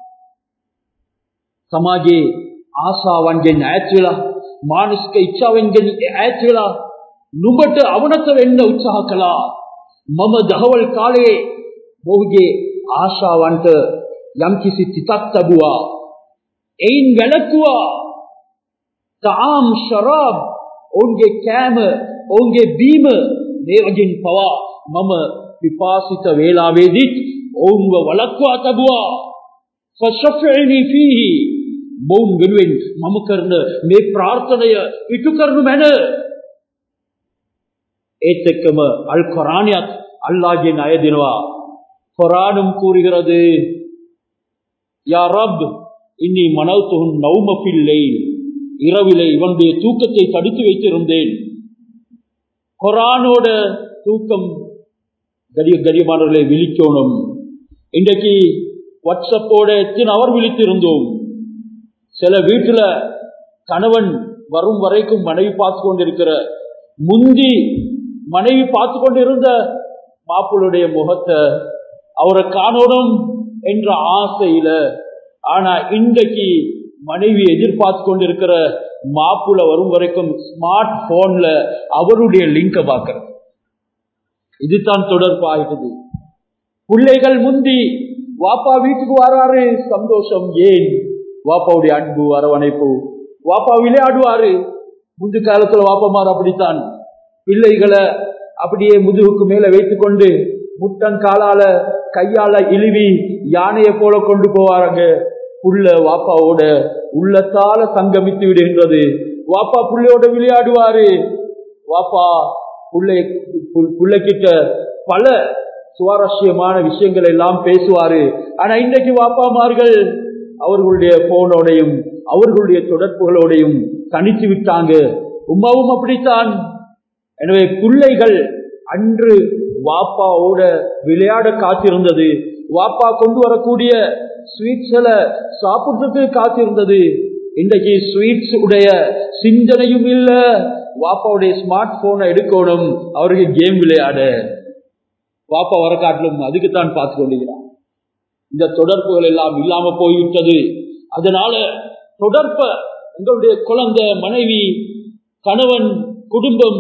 Speaker 1: සමාජයේ ආශාවන්ගෙන් ඈත් වෙලා මානසික ඉච්ඡාවෙන්ගෙන් ඈත් වෙලා නුඹට අවනත වෙන්න උත්සාහ කළා මම දහවල් කාලයේ මොහුගේ ආශාවන්ට යම්කිසි තිතක් තබුවා එයින් වැළකුවා තාම් ශරාබ් ඔවුන්ගේ කෑම ඔවුන්ගේ බීම මේ වගින් පවා මම විපාසිත වේලාවේදීත් ඔවුන්ව වලක්වා තබුවා ෆෂෆිනි ෆීහි මොවුන් වෙනුවෙන් මම කරන මේ ප්‍රාර්ථනය ඉටු කරනු මැන ඒත් එක්කම අල් කොරානියත් අල්ලාහ்ගේ ණය දෙනවා කොරාனும் கூறுகிறது யா ரப் இன்னி மனவுத்துஹும் நௌம ஃபில் லைல் இரவிலே இவனுடைய தூக்கத்தை தடுத்து வைத்திருந்தேன் குரானோட தூக்கம் கரிய கரியமானவர்களை விழிக்கணும் இன்றைக்கு வாட்ஸ்அப்போட எத்தனை அவர் விழித்திருந்தோம் சில வீட்டுல கணவன் வரும் வரைக்கும் மனைவி பார்த்து கொண்டிருக்கிற முந்தி மனைவி பார்த்து கொண்டிருந்த மாப்பிளுடைய முகத்தை அவரை காணணும் என்ற ஆசையில ஆனா இன்றைக்கு மனைவி எதிர்பார்த்து கொண்டிருக்கிற மாப்புல வரும் வரைக்கும் ஸ்மார்ட் போன்ல அவருடைய லிங்க பார்க்கிறது இதுதான் தொடர்பு ஆகிட்டது பிள்ளைகள் முந்தி வாப்பா வீட்டுக்கு வராரு சந்தோஷம் ஏன் வாப்பாவுடைய அன்பு அரவணைப்பு வாப்பா விளையாடுவாரு முந்தி காலத்துல வாப்பமார் அப்படித்தான் பிள்ளைகளை அப்படியே முதுகுக்கு மேல வைத்துக் கொண்டு முட்டங்காலால கையால இழுவி யானையை போல கொண்டு போவாருங்க புள்ள வாப்பாவோட உள்ளத்தால சங்கமித்து விடுகின்றது வாப்பா புள்ளையோட விளையாடுவாரு வாப்பா புள்ளை புள்ளைக்கிட்ட பல சுவாரஸ்யமான விஷயங்கள் எல்லாம் பேசுவாரு ஆனா இன்னைக்கு வாப்பாமார்கள் அவர்களுடைய போனோடையும் அவர்களுடைய தொடர்புகளோடையும் தனித்து விட்டாங்க உமாவும் அப்படித்தான் எனவே பிள்ளைகள் அன்று வாப்பாவோட விளையாட காத்திருந்தது வாப்பா கொண்டு வரக்கூடிய ஸ்வீட்ஸ்களை சாப்பிடுறதுக்கு காத்திருந்தது இன்றைக்கு ஸ்வீட்ஸ் உடைய சிந்தனையும் இல்ல வாப்பாவுடைய ஸ்மார்ட் போனை எடுக்கணும் அவருக்கு கேம் விளையாட வாப்பா வர காட்டிலும் அதுக்குத்தான் பார்த்து கொண்டிருக்கிறான் இந்த தொடர்புகள் எல்லாம் இல்லாம போய்விட்டது அதனால தொடர்ப உங்களுடைய குழந்தை மனைவி கணவன் குடும்பம்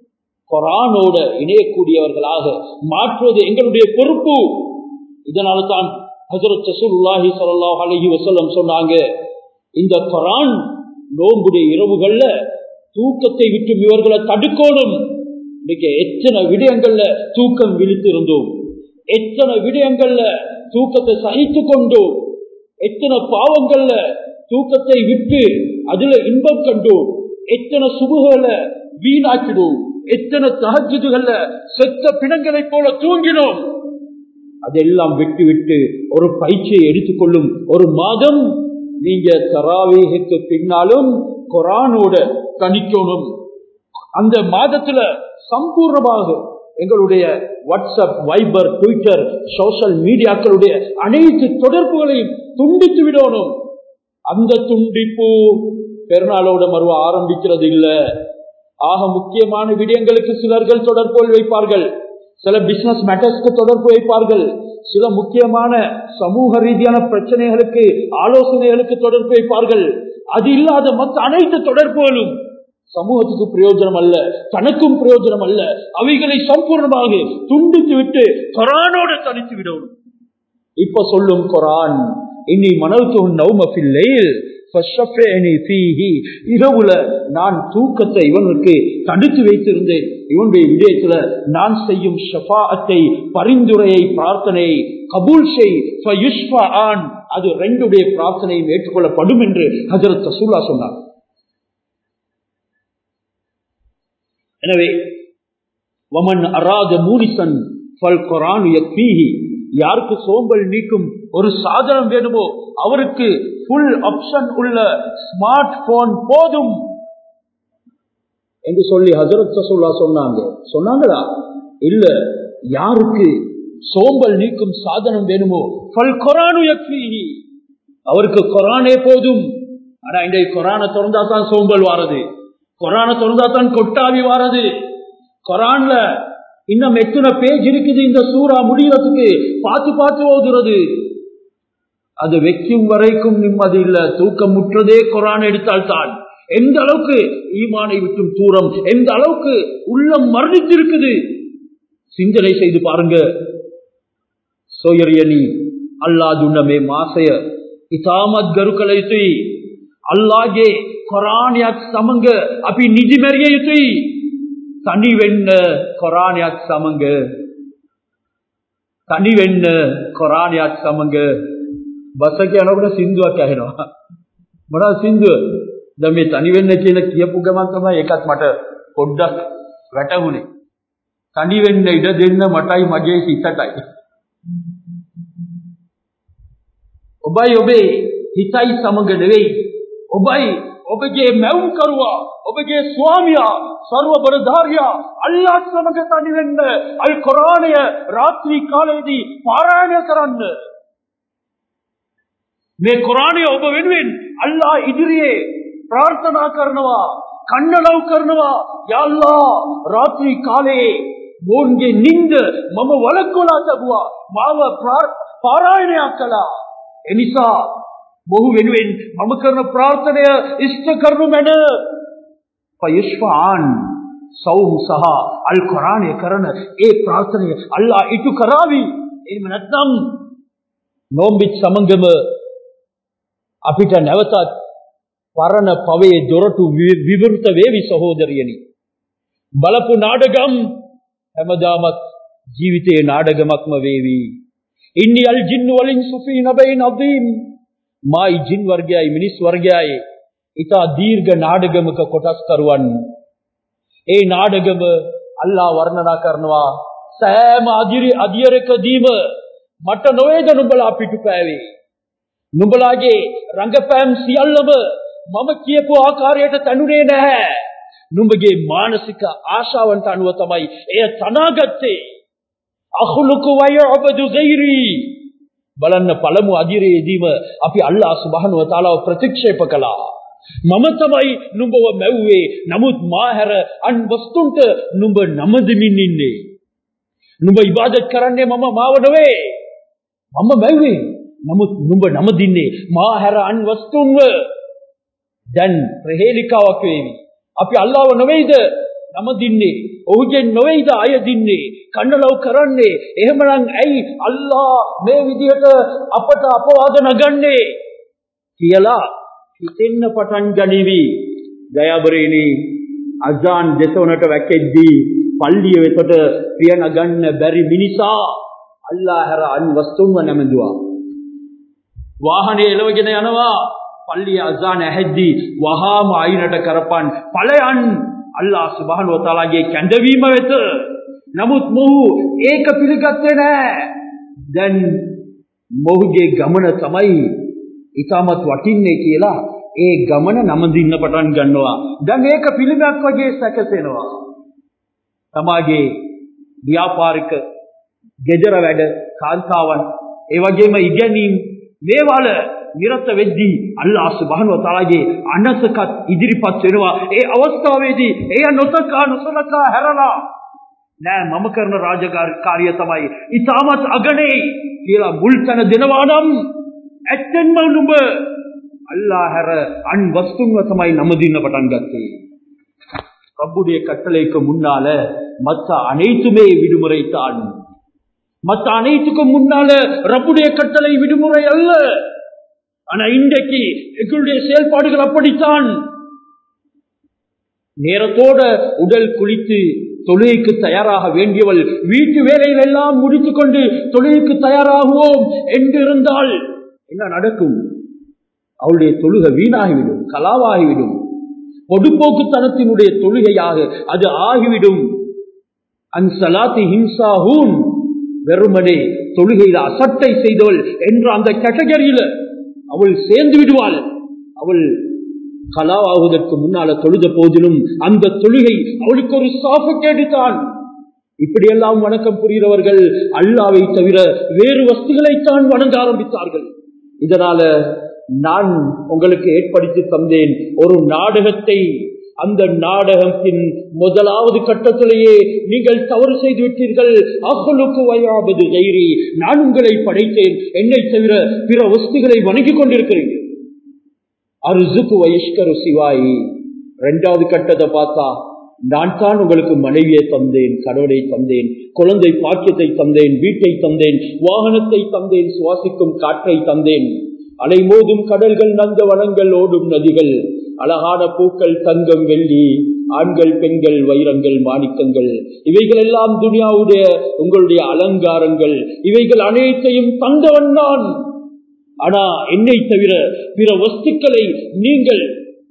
Speaker 1: கொரானோட இணையக்கூடியவர்களாக மாற்றுவது எங்களுடைய பொறுப்பு இதனால தான் ஹசரத் சசூல்லாஹி சல்லாஹ் அலஹி வசல்லம் சொன்னாங்க இந்த கொரான் நோம்புடைய இரவுகள்ல தூக்கத்தை விட்டு இவர்களை தடுக்கணும் இன்னைக்கு எத்தனை விடயங்கள்ல தூக்கம் விழித்திருந்தோம் எத்தனை விடயங்கள்ல தூக்கத்தை சகித்து கொண்டோம் எத்தனை பாவங்கள்ல தூக்கத்தை விட்டு அதுல இன்பம் கண்டோம் எத்தனை சுபுகளை வீணாக்கிடும் எத்தனை தகஜுதுகள்ல செத்த பிணங்களை போல தூங்கினோம் அதெல்லாம் விட்டு விட்டு ஒரு பயிற்சியை எடுத்துக்கொள்ளும் ஒரு மாதம் நீங்க தராவேகக்கு பின்னாலும் கொரானோட கணிக்கணும் அந்த மாதத்துல சம்பூர்ணமாக எங்களுடைய வாட்ஸ்அப் வைபர் ட்விட்டர் சோசியல் மீடியாக்களுடைய அனைத்து தொடர்புகளையும் துண்டித்து விடணும் அந்த துண்டிப்பு பெருநாளோட மறுவ ஆரம்பிக்கிறது இல்ல ஆக முக்கியமான விடயங்களுக்கு சிலர்கள் தொடர்பு வைப்பார்கள் சில பிசினஸ் மேட்டர்ஸ்க்கு தொடர்பு வைப்பார்கள் சில முக்கியமான சமூக ரீதியான பிரச்சனைகளுக்கு ஆலோசனைகளுக்கு தொடர்பு வைப்பார்கள் அது இல்லாத மற்ற அனைத்து தொடர்புகளும் சமூகத்துக்கு பிரயோஜனம் அல்ல தனக்கும் பிரயோஜனம் அல்ல அவைகளை சம்பூர்ணமாக துண்டித்து விட்டு கொரானோட தனித்து விடவும் இப்ப சொல்லும் கொரான் இன்னி மனவுக்கு நௌமஃபில்லையில் இரவுல நான் தூக்கத்தை இவனுக்கு தடுத்து வைத்திருந்தேன் இவனுடைய விடயத்துல நான் செய்யும் ஷபாத்தை பரிந்துரையை பிரார்த்தனையை கபூல் செய் அது ரெண்டுடைய பிரார்த்தனையும் ஏற்றுக்கொள்ளப்படும் என்று ஹசரத் ரசூல்லா சொன்னார் எனவே வமன் அராத மூனிசன் ஃபல் குரான் யக்ஃபீஹி யாருக்கு சோம்பல் நீக்கும் ஒரு சாதனம் வேணுமோ அவருக்கு ஃபுல் ஆப்ஷன் உள்ள ஸ்மார்ட் போன் போதும் என்று சொல்லி ஹசரத் ரசூல்லா சொன்னாங்க சொன்னாங்களா இல்ல யாருக்கு சோம்பல் நீக்கும் சாதனம் வேணுமோ ஃபல் குரானு யக்ஃபீஹி அவருக்கு குரானே போதும் ஆனா இன்றைய குரானை திறந்தா தான் சோம்பல் வாரது குரானை திறந்தா தான் கொட்டாவி வாரது குரான்ல இன்னும் எத்தனை பேஜ் இருக்குது இந்த சூறா முடியறதுக்கு பார்த்து பார்த்து ஓதுறது அது வைக்கும் வரைக்கும் நிம்மதி இல்ல தூக்கம் முற்றதே குரான் எடுத்தால் தான் எந்த அளவுக்கு ஈமானை விட்டும் தூரம் எந்த அளவுக்கு உள்ளம் மரணித்திருக்குது சிந்தனை செய்து பாருங்க சோயரியனி அல்லாதுன்னமே மாசைய ඉතාමත් ගරු කළ යුතුයි. අල්ලාගේ කොරාණයක් සමඟ අපි නිදිමැරිය යුතුයි. තනි වෙන්න කොරාණයක් සමඟ තනි වෙන්න කොරාණයක් සමඟ බස කියනකොට සින්දුවක් ඇහෙනවා. මොනවද සින්දුව? දැන් මේ තනි වෙන්න කියන කියපු ගමන් තමයි ඒකත් මට පොඩ්ඩක් වැටහුනේ. තනි වෙන්න ඉඩ දෙන්න මටයි මගේ සිතටයි. ඔබයි ඔබේ හිතයි සමග නෙවෙයි ඔබයි ඔබගේ මැවුම්කරුවා ඔබගේ ස්වාමියා සර්ව බරධාරියා අල්ලාහ් සමග තනි වෙන්න අල් කුර්ආනය රාත්‍රී කාලයේදී පාරායනය කරන්න මේ කුර්ආනය ඔබ වෙනුවෙන් අල්ලාහ් ඉදිරියේ ප්‍රාර්ථනා කරනවා කන්නලව් කරනවා යා අල්ලාහ් රාත්‍රී කාලයේ මොන්ගේ නිින්ද මම වළක්වලා තිබුවා මාව පාරායනයක් කළා එනිසා මොහු වෙනුවෙන් මම කරන ප්‍රාර්ථනය ඉෂ්ට කරනු මැන පයුෂ්පාන් සෞම් සහ අල් කොරාණය කරන ඒ ප්‍රාර්ථනය අල්ලා ඉටු කරාවි එහෙම නැත්නම් නෝම්බිත් සමංගම අපිට නැවතත් පරණ පවේ දොරටු විවෘත වේවි සහෝදරියනි බලපු නාඩගම් හැමදාමත් ජීවිතයේ නාඩගමක්ම වේවි ඉන්නි අල් ජින්නු වලින් සුෆී නබයින් අදීම් මායි ජින් වර්ගයයි මිනිස් වර්ගයයි ඉතා දීර්ඝ නාඩගමක කොටස් කරුවන් ඒ නාඩගම අල්ලා වර්ණනා කරනවා සෑම අදිරි අධියරකදීම මට නොවේද නුඹලා පිටු පෑවේ නුඹලාගේ රංගපෑම් සියල්ලම මම කියපු ආකාරයට තනුනේ නැහැ නුඹගේ මානසික ආශාවන්ට අනුව තමයි එය තනාගත්තේ අහුලුකු වයබදු ගෛරී බලන්න පළමු අදිරේදීම අපි අල්ලා සුබහනුව තාලාව ප්‍රතික්ෂේප කළා මම තමයි නුඹව මැව්වේ නමුත් මාහැර අන් වස්තුන්ට නුඹ නමදමින් ඉන්නේ නුඹ ඉබාදත් කරන්නේ මම මාව නොවේ මම මැව්වේ නමුත් නුඹ නමදින්නේ මාහැර අන් වස්තුන්ව දැන් ප්‍රහේලිකාවක් වේවි අපි අල්ලාව නොවේද නමදින්නේ ඔහුගෙන් නොවේද අය දින්නේ කන්නලව් කරන්නේ එහෙමනම් ඇයි අල්ලා මේ විදිහට අපට අපවාද නගන්නේ කියලා හිතෙන්න පටන් ගනිවි දයාබරේනි අසාන් දෙසවනට වැකෙද්දී පල්ලිය වෙතට පිය නගන්න බැරි මිනිසා අල්ලා හැර අන් වස්තුන්ව නැමදුවා වාහනේ එලවගෙන යනවා පල්ලිය අසාන ඇහැද්දී වහාම අයිනට කරපන් ඵලයන් අල්ලා සුබහනුව තාලාගේ කැඳවීම වෙත නමුත් මොහු ඒක පිළිගත්තේ නෑ දැන් මොහුගේ ගමන තමයි ඉතාමත් වටින්නේ කියලා ඒ ගමන නමදින්න පටන් ගන්නවා දැන් ඒක පිළිගත් වගේ සැකසෙනවා තමාගේ ව්‍යාපාරික ගෙදර වැඩ කාන්තාවන් ඒ වගේම ඉගැනීම් මේවාල නිරත වෙද්දී අල්ලාහ් සුබ්හානහු වතාලාගේ අනසකත් ඉදිරිපත් වෙනවා ඒ අවස්ථාවේදී එය නොතකා නොසලකා හැරලා නෑ මම කරන රාජකාරිය තමයි ඉතාමත් අගනේ කියලා මුල් තැන දෙනවා නම් ඇත්තෙන්ම නුඹ අල්ලා හැර අන් වස්තුන්ව තමයි නමදින්න පටන් ගත්තේ ரப்புடைய கட்டளைக்கு முன்னால மற்ற அனைத்துமே விடுமுறை தான் மற்ற அனைத்துக்கும் முன்னால ரப்புடைய கட்டளை விடுமுறை அல்ல ஆனா இன்றைக்கு எங்களுடைய செயல்பாடுகள் அப்படித்தான் நேரத்தோட உடல் குளித்து தொழுகைக்கு தயாராக வேண்டியவள் வீட்டு வேலைகள் எல்லாம் முடித்துக் கொண்டு தொழுகைக்கு தயாராகுவோம் என்று இருந்தால் என்ன நடக்கும் அவளுடைய தொழுகை வீணாகிவிடும் கலாவாகிவிடும் பொதுப்போக்குத்தனத்தினுடைய தொழுகையாக அது ஆகிவிடும் அன்சலாத்தி ஹிம்சாஹூன் வெறுமனே தொழுகையில அசட்டை செய்தவள் என்ற அந்த கேட்டகரியில அவள் சேர்ந்து விடுவாள் அவள் கலாவாகுவதற்கு முன்னால தொழுத போதிலும் அந்த தொழுகை அவளுக்கு ஒரு சாஃபக்கேடு தான் இப்படியெல்லாம் வணக்கம் புரிகிறவர்கள் அல்லாவை தவிர வேறு வஸ்துகளைத்தான் வணங்க ஆரம்பித்தார்கள் இதனால நான் உங்களுக்கு ஏற்படுத்தி தந்தேன் ஒரு நாடகத்தை அந்த நாடகத்தின் முதலாவது கட்டத்திலேயே நீங்கள் தவறு செய்து விட்டீர்கள் அவ்வளுக்கு வயாபது கைரி நான் உங்களை படைத்தேன் என்னை தவிர பிற வஸ்துகளை வணங்கிக் கொண்டிருக்கிறீர்கள் அருசுக்கு வயஸ்கரு சிவாயி இரண்டாவது கட்டத்தை பார்த்தா நான் தான் உங்களுக்கு மனைவியை தந்தேன் கடவுளை தந்தேன் குழந்தை பாக்கியத்தை தந்தேன் வீட்டை தந்தேன் வாகனத்தை தந்தேன் சுவாசிக்கும் காற்றை தந்தேன் அலைமோதும் கடல்கள் நந்த வளங்கள் ஓடும் நதிகள் அழகான பூக்கள் தங்கம் வெள்ளி ஆண்கள் பெண்கள் வைரங்கள் மாணிக்கங்கள் இவைகள் எல்லாம் துனியாவுடைய உங்களுடைய அலங்காரங்கள் இவைகள் அனைத்தையும் தந்தவன் நான் ஆனா என்னை தவிர பிற வஸ்துக்களை நீங்கள்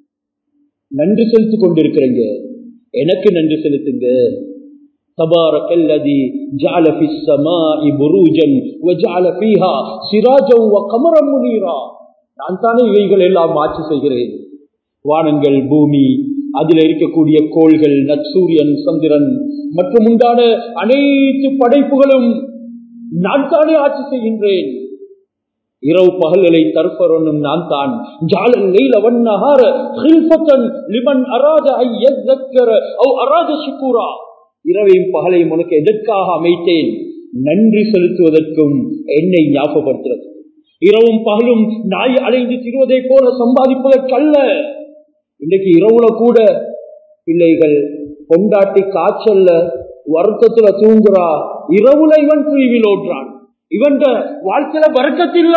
Speaker 1: நன்றி செலுத்திக் கொண்டிருக்கிறீங்க எனக்கு நன்றி செலுத்துங்க تبارك الذي جعل في السماء بروجا وجعل فيها سراجا وقمرا منيرا நான் தானே இவைகள் எல்லாம் ஆட்சி செய்கிறேன் வானங்கள் பூமி அதில் இருக்கக்கூடிய கோள்கள் நற்சூரியன் சந்திரன் மற்றும் உண்டான அனைத்து படைப்புகளும் நான் தானே ஆட்சி செய்கின்றேன் இரவு பகல்களை தற்பரனும் நான் தான் ஜாலல் லீல வண்ணஹார ஹில்ஃபத்தன் லிமன் அராத ஐயக்கர அவ் அராத சுக்கூரா இரவையும் பகலையும் உனக்கு எதற்காக அமைத்தேன் நன்றி செலுத்துவதற்கும் என்னை ஞாபகப்படுத்துறது இரவும் பகலும் நாய் அலைந்து திரிவதை போல சம்பாதிப்பதற்கல்ல இன்னைக்கு இரவுல கூட பிள்ளைகள் கொண்டாட்டி காய்ச்சல்ல வருத்தத்துல தூங்குறா இரவுல இவன் பிரிவில் ஓட்டுறான் இவன் வாழ்க்கையில வரக்கத்தில்ல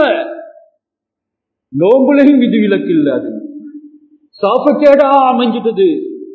Speaker 1: நோம்புலையும் விதி விலக்கில்ல அது சாப்பக்கேடா அமைஞ்சிட்டது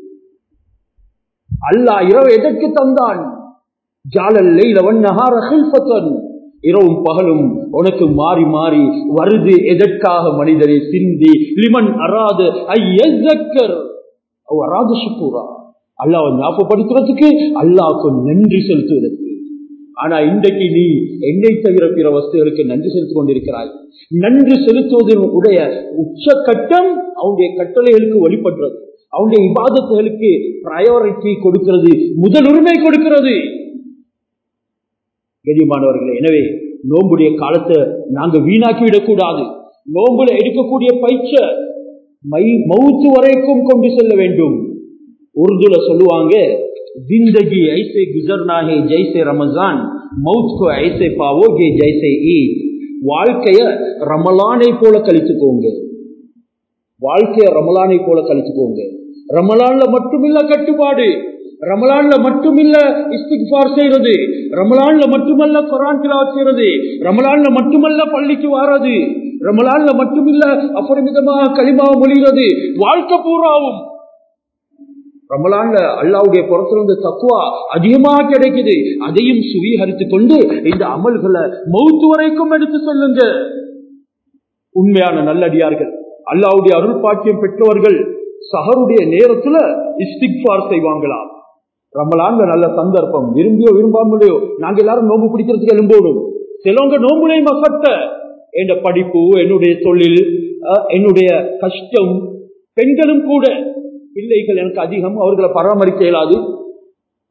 Speaker 1: அல்லா இரவு எதற்கு தந்தான் ஜாலல்லை லவன் நகார ஹில்பத்தன் இரவும் பகலும் உனக்கு மாறி மாறி வருது எதற்காக மனிதரை சிந்தி லிமன் அராது ஐயக்கர் அவ அராது சுக்கூரா அல்லாவை ஞாபகப்படுத்துறதுக்கு அல்லாவுக்கு நன்றி செலுத்துவதற்கு ஆனா இன்றைக்கு நீ என்னை தவிர பிற வஸ்துகளுக்கு நன்றி செலுத்திக் கொண்டிருக்கிறாய் நன்றி செலுத்துவதன் உடைய உச்சக்கட்டம் அவனுடைய கட்டளைகளுக்கு வழிபடுறது அவனுடைய விவாதத்துகளுக்கு பிரையாரிட்டி கொடுக்கிறது முதலுரிமை கொடுக்கிறது கெடிமானவர்களே எனவே நோம்புடைய காலத்தை நாங்க வீணாக்கி விடக்கூடாது நோம்புல எடுக்கக்கூடிய பயிற்ச மை மவுத்து வரைக்கும் கொண்டு செல்ல வேண்டும் உருதுல சொல்லுவாங்க जिंदगी ऐसे गुजरना है जैसे रमजान मौत को ऐसे पाओगे जैसे ईद வாழ்க்கைய ரமலானை போல கழித்துக்கோங்க வாழ்க்கைய ரமலானை போல கழித்துக்கோங்க ரமலான்ல மட்டுமில்ல கட்டுப்பாடு ரமலான்ல மட்டுமில்ல இஸ்திக்பார் செய்யறது ரமலான்ல மட்டுமல்ல குரான் திலாவத் செய்யறது ரமலான்ல மட்டுமல்ல பள்ளிக்கு வாரது ரமலான்ல மட்டுமில்ல அபரிமிதமாக களிமா மொழிகிறது வாழ்க்கை பூராவும் ரமலான்ல அல்லாவுடைய புறத்திலிருந்து தக்குவா அதிகமாக கிடைக்குது அதையும் சுவீகரித்துக் கொண்டு இந்த அமல்களை மௌத்து வரைக்கும் எடுத்து சொல்லுங்க உண்மையான நல்லடியார்கள் அல்லாவுடைய அருள் பாக்கியம் பெற்றவர்கள் சஹருடைய நேரத்துல இஸ்திக்பார் செய்வாங்களாம் ரமலான்ல நல்ல சந்தர்ப்பம் விரும்பியோ விரும்பாமலையோ நாங்க எல்லாரும் நோம்பு பிடிக்கிறதுக்கு எழும்போடும் சிலவங்க நோம்புலையும் மசட்ட என் படிப்பு என்னுடைய தொழில் என்னுடைய கஷ்டம் பெண்களும் கூட பிள்ளைகள் எனக்கு அதிகம் அவர்களை பராமரிக்க இயலாது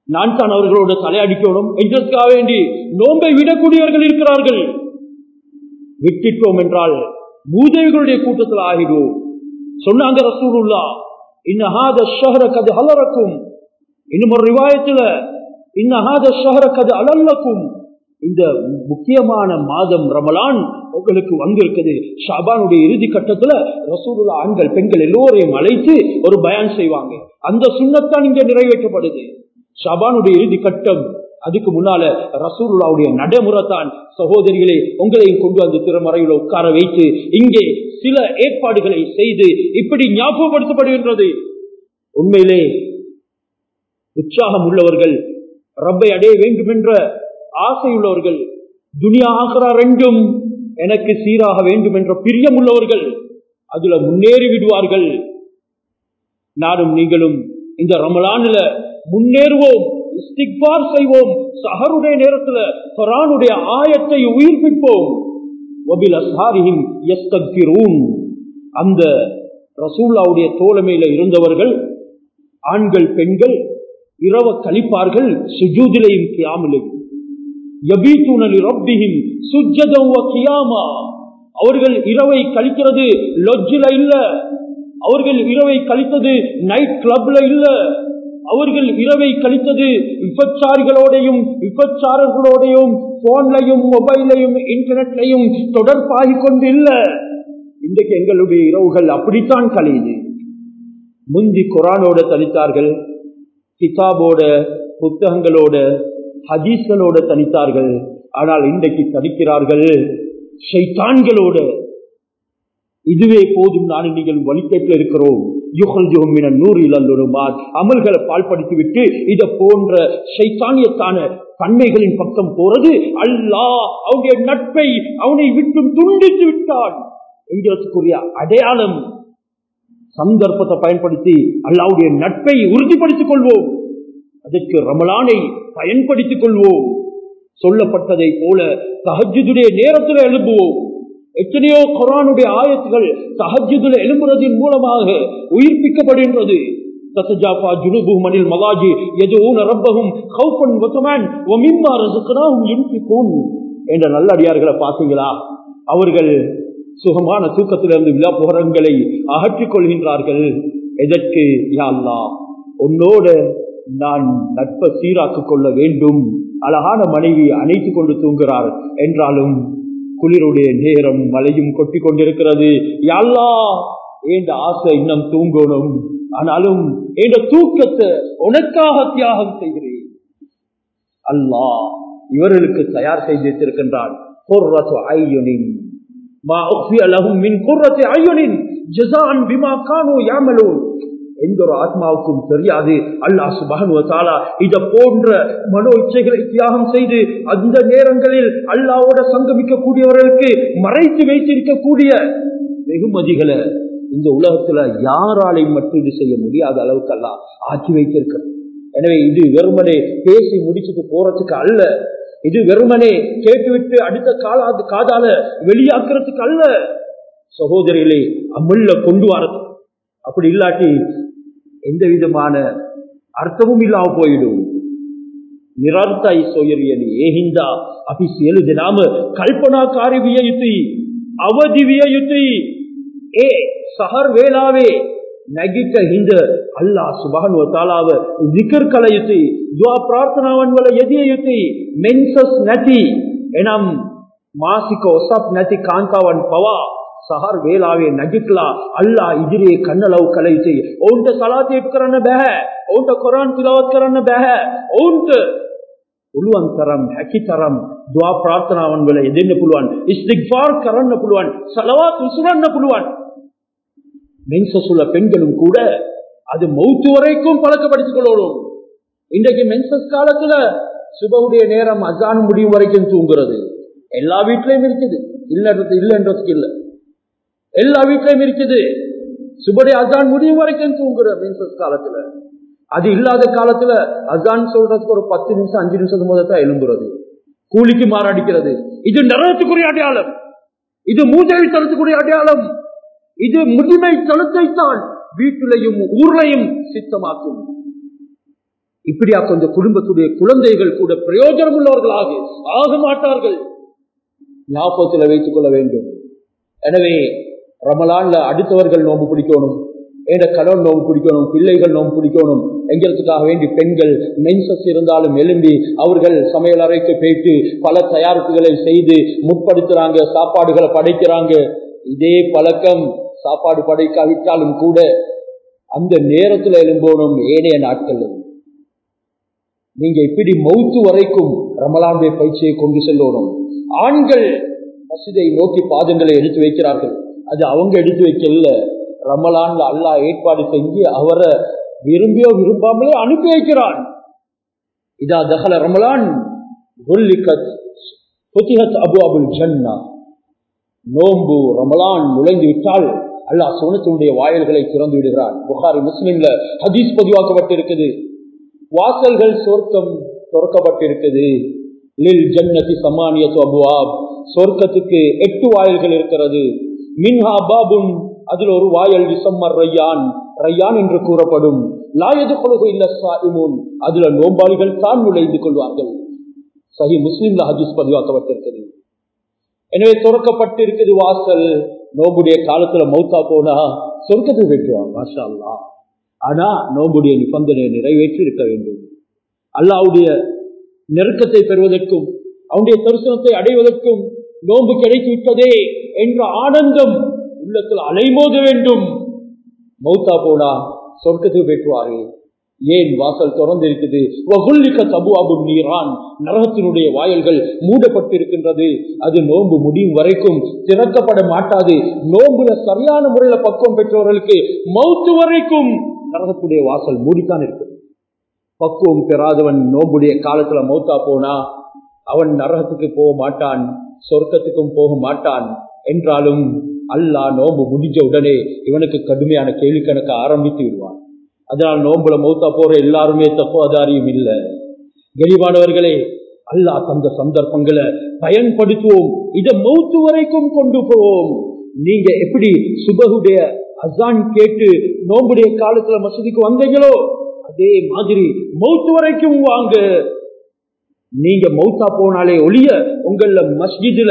Speaker 2: நான் தான் அவர்களோட தலையடிக்கணும் என்றதுக்காக வேண்டி நோன்பை விடக்கூடியவர்கள் இருக்கிறார்கள் விட்டுட்டோம் என்றால் மூதேவிகளுடைய கூட்டத்தில் ஆகிடுவோம் சொன்னாங்க ரசூலுல்லா இன்னஹாத ஷஹர கது ஹலரக்கும் இன்னும் ஒரு ரிவாயத்துல இன்னஹாத ஷஹர கது அலல்லக்கும் இந்த முக்கியமான மாதம் ரமலான் உங்களுக்கு வந்திருக்குது ஷாபானுடைய இறுதி கட்டத்துல ரசூலுல்லா ஆண்கள் பெண்கள் எல்லோரையும் அழைத்து ஒரு பயான் செய்வாங்க அந்த சுண்ணத்தான் இங்க நிறைவேற்றப்படுது ஷாபானுடைய இறுதி கட்டம் அதுக்கு முன்னால ரசூலுல்லாவுடைய நடைமுறை தான் சகோதரிகளை உங்களையும் கொண்டு வந்து திருமறையில உட்கார வைத்து இங்கே சில ஏற்பாடுகளை செய்து இப்படி ஞாபகப்படுத்தப்படுகின்றது உண்மையிலே உற்சாகம் உள்ளவர்கள் ரப்பை அடைய வேண்டும் என்ற ஆசை உள்ளவர்கள் துனியா ஆகிறா ரெண்டும் எனக்கு சீராக வேண்டும் என்ற பிரியம் உள்ளவர்கள் அதுல முன்னேறி விடுவார்கள் நானும் நீங்களும் இந்த ரமலான்ல முன்னேறுவோம் இஸ்திக்பார் செய்வோம் சஹருடைய நேரத்துல குரானுடைய ஆயத்தை உயிர்ப்பிப்போம் அந்த ரசூல்லாவுடைய தோழமையில இருந்தவர்கள் ஆண்கள் பெண்கள் இரவ கழிப்பார்கள் சுஜூதிலையும் கியாமிலையும் அவர்கள் இரவை கழிக்கிறது லொஜ்ஜில இல்ல அவர்கள் இரவை கழித்தது நைட் கிளப்ல இல்ல அவர்கள் இரவை கழித்தது விபச்சாரிகளோடையும் விபச்சாரர்களோடையும் போன்லையும் மொபைலையும் இன்டர்நெட்லையும் தொடர்பாகி கொண்டு இல்ல இன்றைக்கு எங்களுடைய இரவுகள் அப்படித்தான் கழியுது முந்தி குரானோட தனித்தார்கள் கிதாபோட புத்தகங்களோட ஹதீஸ்களோட தனித்தார்கள் ஆனால் இன்றைக்கு தனிக்கிறார்கள் ஷைத்தான்களோட இதுவே போதும் நான் நீங்கள் வழிகேட்டில் இருக்கிறோம் அமல்களை பால்படுத்தி விட்டு இத போன்ற சைத்தானியத்தான தன்மைகளின் பக்கம் போறது அல்லாஹ் அவனுடைய நட்பை அவனை விட்டும் துண்டித்து விட்டான் என்கிறதுக்குரிய அடையாளம் சந்தர்ப்பத்தை பயன்படுத்தி அல்லாவுடைய நட்பை உறுதிப்படுத்திக் கொள்வோம் அதற்கு ரமலானை பயன்படுத்திக் கொள்வோம் சொல்லப்பட்டதை போல தஹஜுடைய நேரத்தில் எழுப்புவோம் எத்தனையோ குரானுடைய ஆயத்துகள் தஹஜுதுல எழும்புறதின் மூலமாக உயிர்ப்பிக்கப்படுகின்றது தசஜாபா ஜுனுபும் மனில் மலாஜி எதுவும் ரப்பகும் கௌபன் வசமான் ஒமிம்மா ரசுக்கனாவும் யுன்பிகூன் என்ற நல்லடியார்களை பார்த்தீங்களா அவர்கள் சுகமான தூக்கத்திலிருந்து விழாப்புறங்களை அகற்றிக் கொள்கின்றார்கள் எதற்கு யாழ்லா உன்னோட நான் நட்பை சீராக்கிக் கொள்ள வேண்டும் அழகான மனைவி அணைத்துக் கொண்டு தூங்குகிறார் என்றாலும் குளிருடைய நேரம் மழையும் கொட்டி கொண்டிருக்கிறது யாழ்லா என்ற ஆசை இன்னும் தூங்கணும் ஆனாலும் என்ற தூக்கத்தை உனக்காக தியாகம் செய்கிறேன் அல்லாஹ் இவர்களுக்கு தயார் செய்து வைத்திருக்கின்றான் எந்த ஒரு ஆத்மாவுக்கும் தெரியாது அல்லாஹ் சுபானுவத்தாலா இத போன்ற மனோ இச்சைகளை தியாகம் செய்து அந்த நேரங்களில் அல்லாவோட சங்கமிக்க கூடியவர்களுக்கு மறைத்து வைத்திருக்கக்கூடிய வெகுமதிகளை இந்த உலகத்துல யாராலையும் மட்டும் இது செய்ய முடியாத அளவுக்கு எல்லாம் ஆக்கி வைத்திருக்க எனவே இது வெறுமனே பேசி முடிச்சுட்டு போறதுக்கு அல்ல இது வெறுமனே கேட்டுவிட்டு அடுத்த காலாது காதால வெளியாக்குறதுக்கு அல்ல சகோதரிகளை அமல்ல கொண்டு வரது அப்படி இல்லாட்டி எந்த விதமான ಅರ್ಥವೂ ಇல்லாம போயிடும் ನಿರಾರ್ಥಾಯಿ ಸೋಯರಿಯಲಿ ಏ ಹಿಂದ ಅಪಿಸ್ ಎಳುದು ನಾಮ ಕಲ್ಪನಾಕಾರಿ ವಿಯಯುತಿ ಅವಧಿ ವಿಯಯುತಿ ಏ ಸಹರ್ ವೇಲಾವೆ ನಗಿಕ ಹಿಂದ ಅಲ್ಲ ಸುಬಾನುವ ತಾಲಾವ ಜಿಕರ್ ಕಳೆಯುತಿ ದ್ವಾ ಪ್ರಾರ್ಥನಾವನ್ವಲ ಎದೆಯುತಿ ಮೆನ್ಸಸ್ ನತಿ ಎಣಂ ಮಾಸಿಕ ಒಸಪ್ ನತಿ ಕಾಂತಾವನ್ ಪವಾ සහර් වේලාවේ නැගිටලා අල්ලා ඉදිරියේ කන්නලව් කළ යුතුයි. ඔවුන්ට සලාතේප් කරන්න බෑ. ඔවුන්ට කොරාන් තිලාවත් කරන්න බෑ. ඔවුන්ට පුළුවන් තරම් හැකි තරම් දුවා ප්‍රාර්ථනාවන් වල යෙදෙන්න පුළුවන්. ඉස්තිග්ෆාර් කරන්න පුළුවන්. සලවාත් විසුරන්න පුළුවන්. மென்சஸ் உள்ள பெண்களும் கூட அது மௌத்து வரைக்கும் பழக்கப்படுத்திக் கொள்ளணும் இன்றைக்கு மென்சஸ் காலத்துல சுபவுடைய நேரம் அஜான் முடியும் வரைக்கும் தூங்குறது எல்லா வீட்லயும் இருக்குது இல்லன்றது இல்லைன்றதுக்கு இல்லை எல்லா வீட்லயும் இருக்குது சுபடி அசான் முடியும் வரைக்கும் தூங்குற மென்சஸ் காலத்துல அது இல்லாத காலத்துல அசான் சொல்றதுக்கு ஒரு பத்து நிமிஷம் அஞ்சு நிமிஷத்துக்கு முதல் தான் எழும்புறது கூலிக்கு மாறாடிக்கிறது இது நரகத்துக்குரிய அடையாளம் இது மூதேவி தளத்துக்குரிய அடையாளம் இது முதுமை தளத்தை தான் வீட்டிலையும் ஊர்லையும் சித்தமாக்கும் இப்படியா கொஞ்சம் குடும்பத்துடைய குழந்தைகள் கூட பிரயோஜனம் உள்ளவர்களாக ஆக மாட்டார்கள் ஞாபகத்தில் வைத்துக் கொள்ள வேண்டும் எனவே ரமலான்ல அடுத்தவர்கள் நோம்பு பிடிக்கணும் ஏட கணவன் நோம்பு பிடிக்கணும் பிள்ளைகள் நோம்பு பிடிக்கணும் எங்கிறதுக்காக வேண்டி பெண்கள் மென்சஸ் இருந்தாலும் எழும்பி அவர்கள் சமையல் அறைக்கு போயிட்டு பல தயாரிப்புகளை செய்து முற்படுத்துறாங்க சாப்பாடுகளை படைக்கிறாங்க இதே பழக்கம் சாப்பாடு படைக்காவிட்டாலும் கூட அந்த நேரத்தில் எழும்போனும் ஏனைய நாட்கள் நீங்க இப்படி மௌத்து வரைக்கும் ரமலானுடைய பயிற்சியை கொண்டு செல்லணும் ஆண்கள் மசிதை நோக்கி பாதங்களை எடுத்து வைக்கிறார்கள் அது அவங்க எடுத்து வைக்கல ரமலான்ல அல்லாஹ் ஏற்பாடு செஞ்சு அவரை விரும்பியோ விரும்பாமலே அனுப்பி வைக்கிறான் இதா தகல ரமலான் அபு அபுல் ஜன்னா நோம்பு ரமலான் நுழைந்து விட்டால் அல்லாஹ் சோனத்தினுடைய வாயல்களை திறந்து விடுகிறான் புகாரி முஸ்லிம்ல ஹதீஸ் பதிவாக்கப்பட்டிருக்குது வாசல்கள் சொர்க்கம் திறக்கப்பட்டிருக்குது லில் ஜன்னதி சமானியத்து அபுவாப் சொர்க்கத்துக்கு எட்டு வாயில்கள் இருக்கிறது மின்ஹா பாபுன் அதில் ஒரு வாயல் விசம்மர் ரையான் ரையான் என்று கூறப்படும் லாயது கொள்கை இல்ல சாயிமூன் அதுல நோம்பாளிகள் தான் நுழைந்து கொள்வார்கள் சஹி முஸ்லிம்ல ஹதீஸ் பதிவாக்கப்பட்டிருக்கிறது எனவே துறக்கப்பட்டிருக்குது வாசல் நோம்புடைய காலத்துல மௌத்தா போனா சொர்க்கத்துக்கு வெற்றுவான் மாஷா அல்லா ஆனா நோம்புடைய நிபந்தனையை நிறைவேற்றி இருக்க வேண்டும் அல்லாவுடைய நெருக்கத்தை பெறுவதற்கும் அவனுடைய தரிசனத்தை அடைவதற்கும் நோன்பு கிடைத்து விட்டதே என்ற ஆனந்தம் உள்ளத்தில் அலைமோத வேண்டும் மௌத்தா போனா சொர்க்கத்துக்கு பெற்றுவாரு ஏன் வாசல் திறந்து இருக்குது வகுல்லிக்க தபுவாபும் நீரான் நரகத்தினுடைய வாயல்கள் மூடப்பட்டிருக்கின்றது அது நோன்பு முடியும் வரைக்கும் திறக்கப்பட மாட்டாது நோம்புல சரியான முறையில பக்குவம் பெற்றவர்களுக்கு மௌத்து வரைக்கும் நரகத்துடைய வாசல் மூடித்தான் இருக்குது பக்குவம் பெறாதவன் நோம்புடைய காலத்துல மௌத்தா போனா அவன் நரகத்துக்கு போக மாட்டான் சொர்க்கத்துக்கும் போக மாட்டான் என்றாலும் அல்லாஹ் நோம்பு முடிஞ்ச உடனே இவனுக்கு கடுமையான கேள்வி கணக்க ஆரம்பித்து விடுவான் அதனால் நோம்புல மௌத்தா போற எல்லாருமே தப்புவதாரியும் இல்லை கெளிவானவர்களே அல்லாஹ் தந்த சந்தர்ப்பங்களை பயன்படுத்துவோம் இதை மௌத்து வரைக்கும் கொண்டு போவோம் நீங்க எப்படி சுபகுடைய அசான் கேட்டு நோம்புடைய காலத்துல மசூதிக்கு வந்தீங்களோ அதே மாதிரி மௌத்து வரைக்கும் வாங்க நீங்க மௌத்தா போனாலே ஒளிய உங்கள மஸ்ஜிதுல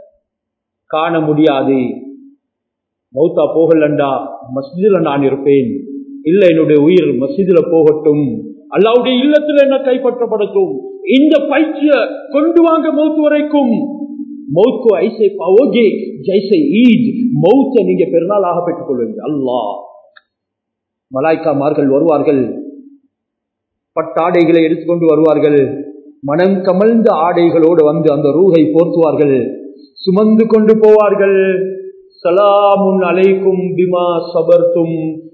Speaker 2: காண முடியாது மௌத்தா போகலண்டா மஸ்ஜிதுல நான் இருப்பேன் இல்ல என்னுடைய உயிர் மஸ்ஜிதுல போகட்டும் அல்லாவுடைய இல்லத்துல என்ன கைப்பற்றப்படட்டும் இந்த பயிற்சிய கொண்டு வாங்க மௌத்து வரைக்கும் மௌத்து ஐசை பாவோஜே ஜெய்சை ஈத் மௌத்த நீங்க பெருநாளாக பெற்றுக் கொள்வீங்க அல்லாஹ் மலாய்க்காமார்கள் வருவார்கள் பட்டாடைகளை எடுத்துக்கொண்டு வருவார்கள் மனம் கமழ்ந்த ஆடைகளோடு வந்து அந்த ரூகை போர்த்துவார்கள் சுமந்து கொண்டு போவார்கள் சலாமுன் அலைக்கும் பிமா சபர்த்தும்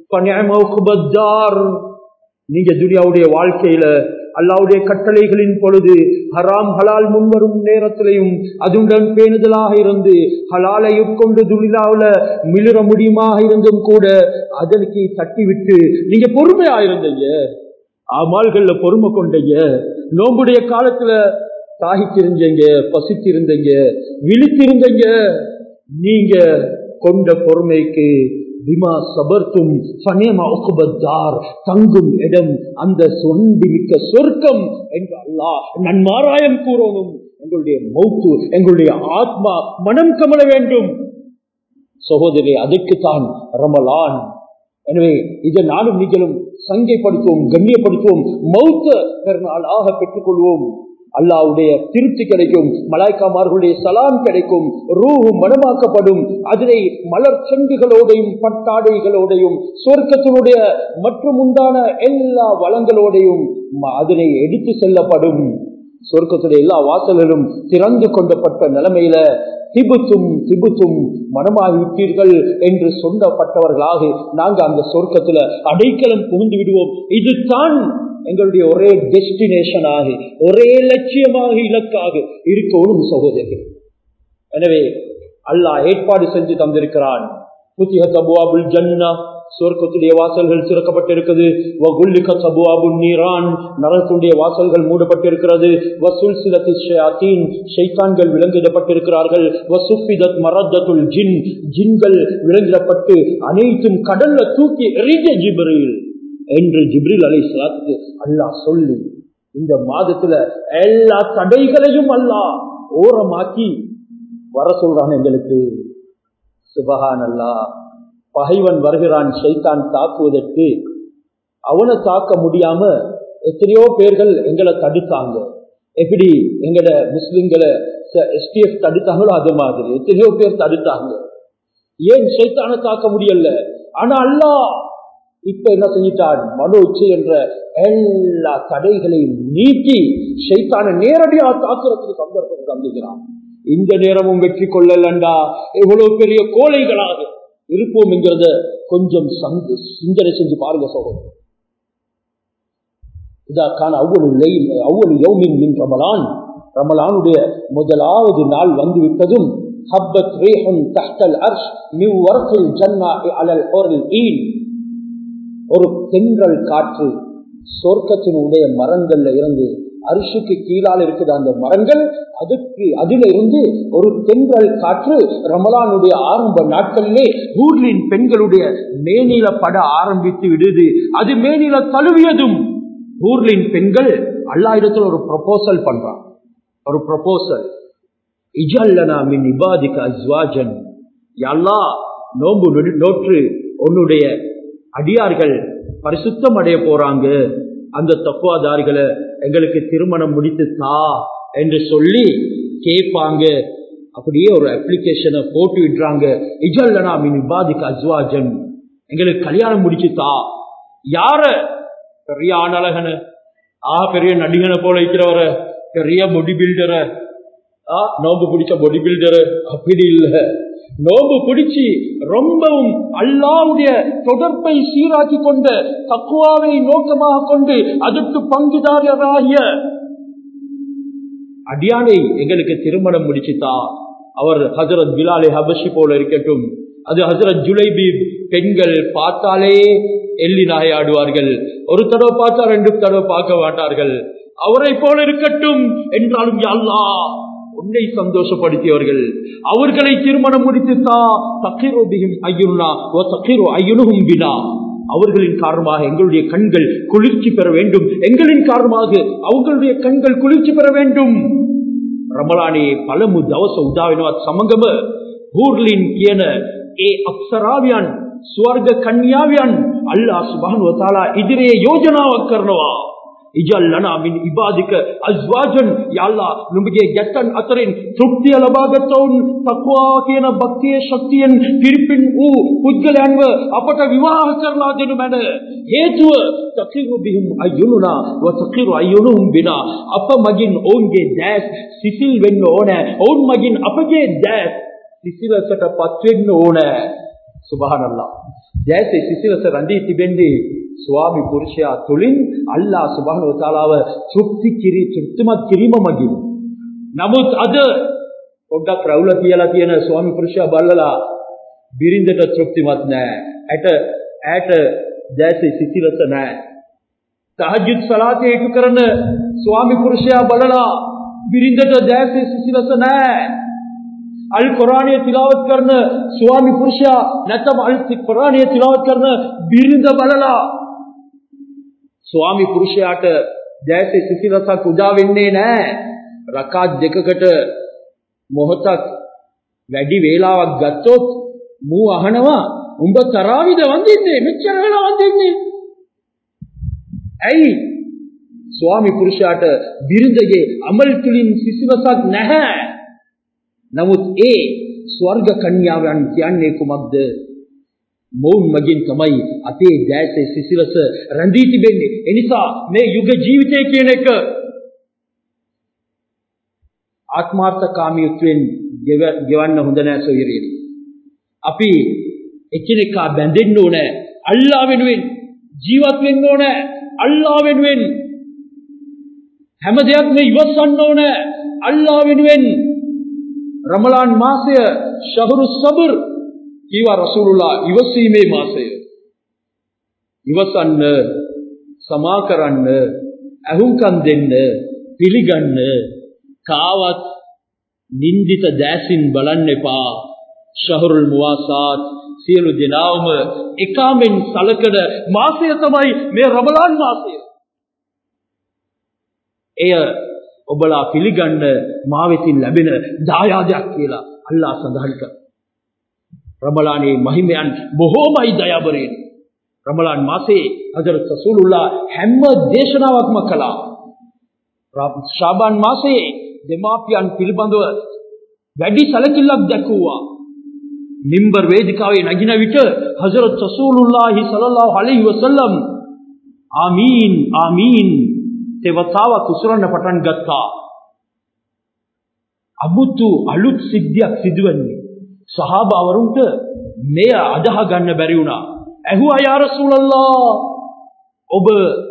Speaker 2: நீங்க துனியாவுடைய வாழ்க்கையில அல்லாவுடைய கட்டளைகளின் பொழுது ஹராம் ஹலால் முன்வரும் நேரத்திலையும் அதுடன் பேணுதலாக இருந்து ஹலாலை உட்கொண்டு துனியாவுல மிளிர முடியுமாக இருந்தும் கூட அதற்கு தட்டிவிட்டு நீங்க பொறுமையா இருந்தீங்க அமால்கள்ல பொறுமை கொண்டீங்க நோம்புடைய காலத்துல தாகித்திருந்தீங்க பசித்திருந்தீங்க விழித்திருந்தீங்க நீங்க கொண்ட பொறுமைக்கு பிமா சபர்த்தும் சனேமா உக்குபத்தார் தங்கும் இடம் அந்த சொண்டி மிக்க சொர்க்கம் என்று அல்லாஹ் நன்மாராயம் கூறணும் எங்களுடைய மௌத்து எங்களுடைய ஆத்மா மனம் கமல வேண்டும் சகோதரி அதற்குத்தான் ரமலான் எனவே இதை நானும் நீங்களும் சங்கைப்படுத்துவோம் கண்ணியப்படுத்துவோம் மௌத்த பெருநாளாக பெற்றுக் கொள்வோம் அல்லாவுடைய திருப்தி கிடைக்கும் மலாய்க்காமார்களுடைய சலாம் கிடைக்கும் ரூஹு மனமாக்கப்படும் அதனை மலர் செண்டுகளோடையும் பட்டாடைகளோடையும் சொர்க்கத்தினுடைய மற்றும் உண்டான எல்லா வளங்களோடையும் அதனை எடுத்து செல்லப்படும் சொர்க்கத்துடைய எல்லா வாசல்களும் திறந்து கொண்டப்பட்ட நிலைமையில திபுத்தும் திபுத்தும் மனமாகிவிட்டீர்கள் என்று சொல்லப்பட்டவர்களாக நாங்க அந்த சொர்க்கத்துல அடைக்கலம் புகுந்து விடுவோம் இதுதான் எங்களுடைய ஒரே டெஸ்டினேஷன் ஆகி ஒரே லட்சியமாக இலக்காக இருக்கணும் சகோதரி எனவே அல்லாஹ் ஏற்பாடு செஞ்சு தந்திருக்கிறான் புத்திகத் அபுவாபுல் ஜன்னா சொர்க்கத்துடைய வாசல்கள் திறக்கப்பட்டிருக்கிறது நீரான் நரகத்துடைய வாசல்கள் மூடப்பட்டிருக்கிறது வசூல் சிலத்தி ஷைத்தான்கள் விலங்கிடப்பட்டிருக்கிறார்கள் வசுப்பிதத் மரத்தத்துல் ஜின் ஜின்கள் விலங்கிடப்பட்டு அனைத்தும் கடல்ல தூக்கி எறிஞ்ச ஜிபரில் என்று ஜிப்ரில் அலை சலாத்துக்கு அல்லாஹ் சொல்லி இந்த மாதத்துல எல்லா தடைகளையும் அல்லாஹ் ஓரமாக்கி வர சொல்றான் எங்களுக்கு சுபகான் அல்லா பகைவன் வருகிறான் சைத்தான் தாக்குவதற்கு அவனை தாக்க முடியாம எத்தனையோ பேர்கள் எங்களை தடுத்தாங்க எப்படி எங்கட முஸ்லிம்களை எஸ்டிஎஃப் தடுத்தாங்களோ அது மாதிரி எத்தனையோ பேர் தடுத்தாங்க ஏன் சைத்தான தாக்க முடியல ஆனா அல்லா இப்ப என்ன செஞ்சிட்டான் மனோ உச்சை என்ற எல்லா தடைகளையும் நீக்கி சைத்தான நேரடியாக தாக்குறதுக்கு சந்தர்ப்பத்தை தந்துகிறான் இந்த நேரமும் வெற்றி கொள்ளலண்டா எவ்வளவு பெரிய கோழைகளாக இருப்போம் என்கிறத கொஞ்சம் சிந்தனை செஞ்சு பாருங்க சகோதரர் இதற்கான அவ்வளவு அவ்வளவு யோமின் மின் ரமலான் ரமலானுடைய முதலாவது நாள் வந்து விட்டதும் ஹப்பத் ரேஹன் தஹ்தல் அர்ஷ் மிவ் வர்க்கில் ஜன்னா அலல் ஓரல் ஈன் ஒரு தென்றல் காற்று சொர்க்கத்தினுடைய மரங்கள்ல இருந்து அரிசிக்கு கீழால் இருக்குது அந்த மரங்கள் அதுக்கு அதில இருந்து ஒரு தென்றல் காற்று ரமலானுடைய ஆரம்ப நாட்களிலே ஊர்லின் பெண்களுடைய மேனில பட ஆரம்பித்து விடுது அது மேனில தழுவியதும் ஊர்லின் பெண்கள் அல்லா இடத்துல ஒரு ப்ரொபோசல் பண்றான் ஒரு ப்ரொபோசல் இஜல்லனா மின் இபாதிக அஸ்வாஜன் எல்லா நோம்பு நோற்று உன்னுடைய அடியார்கள் பரிசுத்தம் அடைய போறாங்க அந்த தக்குவாதாரிகளை எங்களுக்கு திருமணம் முடித்து தா என்று சொல்லி கேட்பாங்க அப்படியே ஒரு அப்ளிகேஷனை போட்டு விடுறாங்க இஜல்லனா மின் இபாதிக அஸ்வாஜன் எங்களுக்கு கல்யாணம் முடிச்சு தா யார பெரிய ஆணழகன ஆ பெரிய நடிகனை போல இருக்கிறவர பெரிய பொடி பில்டரை ஆ நோம்பு பிடிச்ச பொடி பில்டரு அப்படி இல்ல நோம்பு பிடிச்சி ரொம்பவும் அல்லாவுடைய தொடர்பை சீராக்கி கொண்ட தக்குவாவை நோக்கமாக கொண்டு அதற்கு பங்குதாரராகிய அடியானை எங்களுக்கு திருமணம் முடிச்சுதா அவர் ஹசரத் பிலாலே ஹபஷி போல இருக்கட்டும் அது ஹசரத் ஜுலைபீப் பெண்கள் பார்த்தாலே எள்ளி நாயாடுவார்கள் ஒரு தடவை பார்த்தா ரெண்டு தடவை பார்க்க மாட்டார்கள் அவரை போல இருக்கட்டும் என்றாலும் அல்லா உன்னை சந்தோஷப்படுத்தியவர்கள் அவர்களை திருமணம் முடித்துத்தா தக்கிரோபியும் ஐயுனா ஓ தக்கிரோ ஐயுனுகும் வினா அவர்களின் காரணமாக எங்களுடைய கண்கள் குளிர்ச்சி பெற வேண்டும் எங்களின் காரணமாக அவங்களுடைய கண்கள் குளிர்ச்சி பெற வேண்டும் ரமலானே பலமு தவச உதாவினோ சமங்கம ஊர்லின் கியன ஏ ಅಪ್ಸರಾವ್ಯಾನ್ ಸ್ವರ್ಗ ಕನ್ಯಾವ್ಯಾನ್ ಅಲ್ಲಾ ಸುಬಾನು ತಾಲ ಇದಿರೇ ಯೋಜನಾ ಕರ್ಣವಾ ಇಜಲ್ಲನ ಮಿನ್ ಇಬಾದಿಕ ಅಜ್ವಾಜನ್ ಯಾಲ್ಲ ನಿಮಗೆ ಗೆಟ್ಟನ್ ಅತರಿನ್ ತೃಪ್ತಿಯ ಲಭಾಗತ್ತವನ್ ತಕ್ವಾ කියන භක්තිය ශක්තියෙන් පිරිපින් වූ පුද්ගලයන්ව අපට විවාහ කරලා දෙනු මැන හේතුව තකිරු බිහිම් අයුනුනා වතකිරු අයුනුම් බිනා අප මගින් ඔවුන්ගේ දැස් සිසිල් වෙන්න ඕන ඔවුන් මගින් අපගේ දැස් සිසිලසට පත්වෙන්න ඕන සුබහනල්ලා දැසේ සිසිලස රඳී තිබෙන්නේ ස්වාමි පුරුෂයා තුළින් අල්ලා සුබහනෝ තාලාව තෘප්ති කිරි තෘප්තිමත් කිරීම මගින් නමුත් අද පොඩ්ඩක් රවුල කියලා තියෙන ස්වාමි පුරුෂයා බලලා බිරිඳට තෘප්තිමත් නෑ ඇට ඇට දැසේ සිසිලස නෑ තහජුද් සලාතේ එක කරන ස්වාමි පුරුෂයා බලලා බිරිඳට දැසේ සිසිලස නෑ අල් කුරානයේ තිලාවත් කරන ස්වාමි පුරුෂයා නැත්නම් අල් කුරානයේ තිලාවත් කරන බිරිඳ බලලා ස්වාමි පුරුෂයාට දැසේ සිසිලසක් උදා වෙන්නේ නැහැ. රකාත් දෙකකට මොහොතක් වැඩි වේලාවක් ගත්තොත් මූ අහනවා උඹ තරාවිද වඳින්නේ මෙච්චර වෙලා වඳින්නේ ඇයි ස්වාමි පුරුෂයාට බිරිඳගේ අමල් තුලින් සිසිලසක් නැහැ නමුත් ඒ ස්වර්ග කන්‍යාවන් කියන්නේ කුමක්ද? මොවුන් මගින් තමයි අපේ දැසේ සිසිලස රැඳී තිබෙන්නේ. එනිසා මේ යුග ජීවිතය කියන එක ආත්මාර්ථකාමීත්වයෙන් ගෙවන්න හොඳ නෑ සොයරේනි. අපි එකිනෙකා බැඳෙන්න ඕනේ. අල්ලා වෙනුවෙන් ජීවත් වෙන්න ඕනේ. අල්ලා වෙනුවෙන් හැම දෙයක්ම ඉවසන්න ඕනේ. අල්ලා වෙනුවෙන් රමලාන් මාසය ශහරු සබර් කීවා රසූලුල්ලාහ ඉවසීමේ මාසය ඉවසන්න සමා කරන්න අහුම්කම් දෙන්න පිළිගන්න කාවත් නින්දිත දැසින් බලන්න එපා ශහරුල් මුවාසාත් සියලු දෙනාම එකමෙන් සලකන මාසය තමයි මේ රමලාන් මාසය. එය ඔබලා පිළිගන්න මා වෙතින් ලැබෙන දායාදයක් කියලා අල්ලා සඳහන් කර. රමලානේ මහිමයන් බොහෝමයි දයාබරයෙන්. රමලාන් මාසේ හදරත් රසූලුල්ලාහ හැම දේශනාවක්ම කළා. ශාබාන් මාසයේ දෙමාපියන් පිළිබඳව වැඩි සැලකිල්ලක් දැක්වුවා. මිම්බර් වේදිකාවේ නගින විට හසරත් රසූලුල්ලාහි සලල්ලාහු අලයිහි වසල්ලම් ආමීන් ආමීන් තෙවතාවක් උසුරන්න පටන් ගත්තා. අමුතු අලුත් සිද්ධියක් සිදුවන්නේ. සහාබාවරුන්ට මෙය අදහ ගන්න බැරි වුණා. ඇහුවා යා රසූලල්ලාහ ඔබ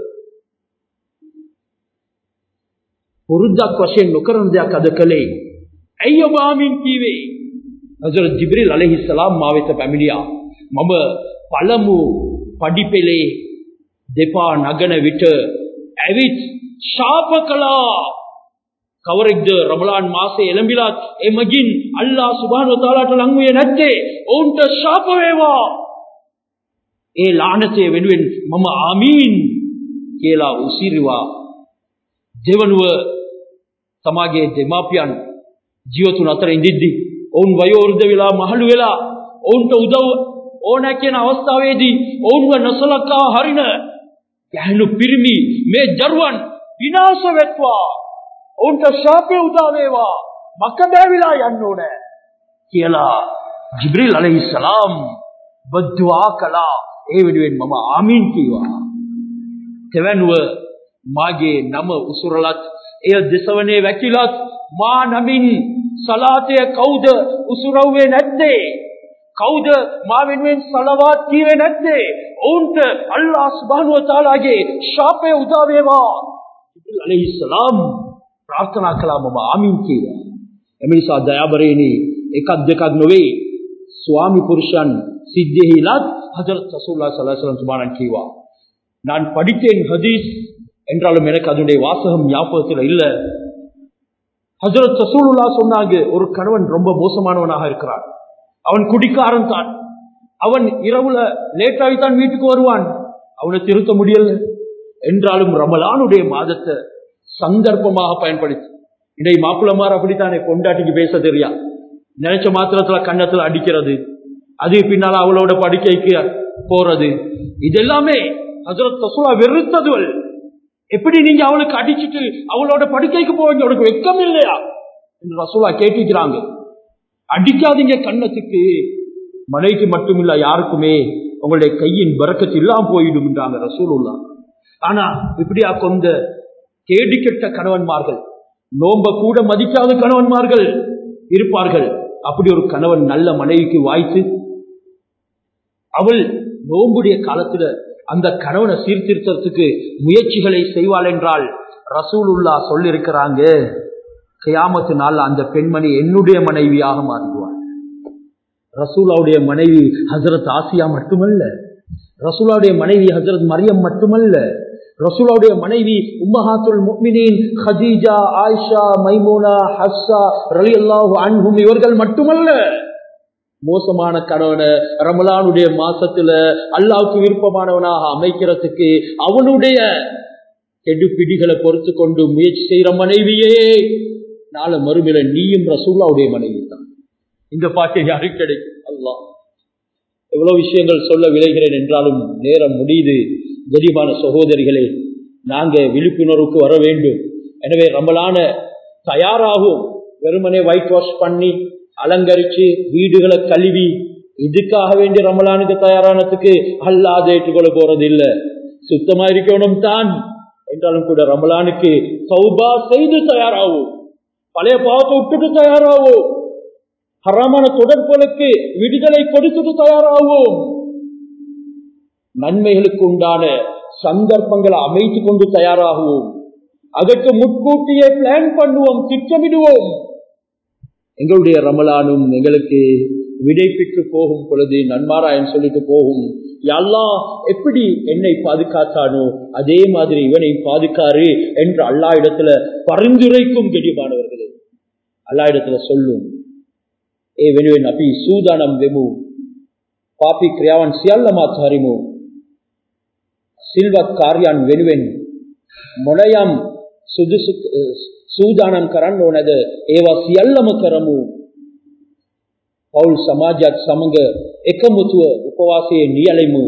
Speaker 2: පුරුද්දක් වශයෙන් නොකරන දෙයක් අද කළේ. ඇයි ඔබ ආමීන් කීවේ? හසරත් ජිබ්‍රීල් අලයිහිස්සලාම් මා වෙත පැමිණියා. මම පළමු පඩිපෙළේ දෙපා නගන විට ඇවිත් ශාප කළා. කවරෙක්ද රමලාන් මාසේ එළඹිලත් එමගින් අල්ලා සුබ්හානහු තාලාට ලං වූයේ නැත්තේ ඔවුන්ට ශාප වේවා. ඒ ලානතේ වෙනුවෙන් මම ආමීන් කියලා උසිරිවා. දෙවනුව තමාගේ දෙමාපියන් ජීවතුන් අතර ඉඳිද්දී ඔවුන් වයෝවෘද්ධ වෙලා මහලු වෙලා ඔවුන්ට උදව් ඕන කියන අවස්ථාවේදී ඔවුන්ව නොසලකා හරින ගැහණු පිරිමි මේ ජරුවන් විනාශ වෙත්වා ඔවුන්ට ශාපේ උදා වේවා මක්කදෑවිලා යන්න ඕනේ කියලා ජිබ්‍රීල් අලයිහිස්සලාම් බද්දුආ කළා ඒ වෙනුවෙන් මම ආමීන් කීවා තෙවනුව මාගේ නම උසුරලත් එය දෙසවනේ වැකිලත් මා නමින් සලාතය කවුද උසුරව්වේ නැත්තේ කවුද මා වෙනුවෙන් සලවාත් කීවේ නැත්තේ ඔවුන්ට අල්ලාහ් සුබ්හානහු වතාලාගේ ශාපය උදා වේවා ඉබ්‍රහීම් අලයිහිස්සලාම් ප්‍රාර්ථනා කළා මම ආමීන් කීවා එමේසා දයාබරේනි එකක් දෙකක් නොවේ சுவாமி புருஷன் சித்தியிலாத் ஹஜரத் ரசூல்லா ஸல்லல்லாஹு அலைஹி வஸல்லம் கீவா நான் படித்தேன் ஹதீஸ் என்றாலும் எனக்கு அதனுடைய வாசகம் ஞாபகத்தில் இல்ல ஹஜரத் ரசூலுல்லா சொன்னாங்க ஒரு கணவன் ரொம்ப மோசமானவனாக இருக்கிறான் அவன் குடிக்காரன் தான் அவன் இரவுல லேட்டாகி தான் வீட்டுக்கு வருவான் அவனை திருத்த முடியல என்றாலும் ரமலானுடைய மாதத்தை சந்தர்ப்பமாக பயன்படுத்தி இன்றைய மாப்பிளமார் அப்படித்தானே கொண்டாட்டிக்கு பேச தெரியா நினைச்ச மாத்திரத்துல கன்னத்துல அடிக்கிறது அது பின்னால அவளோட படுக்கைக்கு போறது இதெல்லாமே ஹசரத் ரசூலா வெறுத்ததுவல் எப்படி நீங்க அவளுக்கு அடிச்சிட்டு அவளோட படுக்கைக்கு போவீங்க அவளுக்கு வெக்கம் இல்லையா என்று ரசூலா கேட்டிருக்கிறாங்க அடிக்காதீங்க கண்ணத்துக்கு மனைக்கு மட்டுமில்ல யாருக்குமே உங்களுடைய கையின் பறக்கத்து இல்லாம போயிடும் என்றாங்க ரசூலுல்லா ஆனா இப்படியா கொண்ட கேடி கெட்ட கணவன்மார்கள் நோம்ப கூட மதிக்காத கணவன்மார்கள் இருப்பார்கள் அப்படி ஒரு கணவன் நல்ல மனைவிக்கு வாய்த்து அவள் நோம்புடைய காலத்துல அந்த கணவனை சீர்திருத்தத்துக்கு முயற்சிகளை செய்வாள் என்றால் ரசூலுல்லா சொல்லிருக்கிறாங்க கியாமத்து நாள் அந்த பெண்மணி என்னுடைய மனைவியாக மாறிடுவாள் ரசூலாவுடைய மனைவி ஹசரத் ஆசியா மட்டுமல்ல ரசூலாவுடைய மனைவி ஹசரத் மரியம் மட்டுமல்ல ரசூலாவுடைய மனைவி உம்மஹாத்துல் முக்மினின் ஹதீஜா ஆயிஷா மைமூனா ஹஸ்ஸா ரலியல்லாஹு அன்ஹும் இவர்கள் மட்டுமல்ல மோசமான கணவனை ரமலானுடைய மாசத்துல அல்லாவுக்கு விருப்பமானவனாக அமைக்கிறதுக்கு அவனுடைய கெடுபிடிகளை பொறுத்து கொண்டு முயற்சி செய்யற மனைவியே நாளை மறுமையில நீயும் ரசூல்லாவுடைய மனைவி தான் இந்த பாட்டு யாருக்கு கிடைக்கும் அல்லாஹ் எவ்வளவு விஷயங்கள் சொல்ல விளைகிறேன் என்றாலும் நேரம் முடியுது கடிமான சகோதரிகளே நாங்க விழிப்புணர்வுக்கு வர வேண்டும் எனவே ரமலான தயாராகும் வெறுமனே ஒயிட் வாஷ் பண்ணி அலங்கரிச்சு வீடுகளை கழுவி இதுக்காக வேண்டி ரமலானுக்கு தயாரானதுக்கு அல்லாத ஏற்றுக்கொள்ள போறது இல்ல சுத்தமா இருக்கணும் தான் என்றாலும் கூட ரமலானுக்கு சௌபா செய்து தயாராகும் பழைய பாவத்தை விட்டுட்டு தயாராகும் ஹராமான தொடர்புகளுக்கு விடுதலை கொடுத்துட்டு தயாராகும் நன்மைகளுக்கு உண்டான சந்தர்ப்பங்களை அமைத்து கொண்டு தயாராகுவோம் அதற்கு முன்கூட்டியே பிளான் பண்ணுவோம் திட்டமிடுவோம் எங்களுடைய ரமலானும் எங்களுக்கு விடைபிற்கு போகும் பொழுது நன்மாராயன் சொல்லிட்டு போகும் எல்லாம் எப்படி என்னை பாதுகாத்தானோ அதே மாதிரி இவனை பாதுகாரு என்று அல்லா இடத்துல பரிந்துரைக்கும் கெடிமானவர்களே அல்லா இடத்துல சொல்லும்
Speaker 1: ඒ වෙනුවෙන් අපි සූදානම් වෙමු පාපී ක්‍රියාවන් සියල්ලම අත්හරිමු සිල්වත් කාර්යයන් වෙනුවෙන් මොනයම් සුදුසු සූදානම් කරන්න ඕනද ඒවා සියල්ලම කරමු පෞල් සමාජයත් සමග එකමුතුව උපවාසයේ නියැලෙමු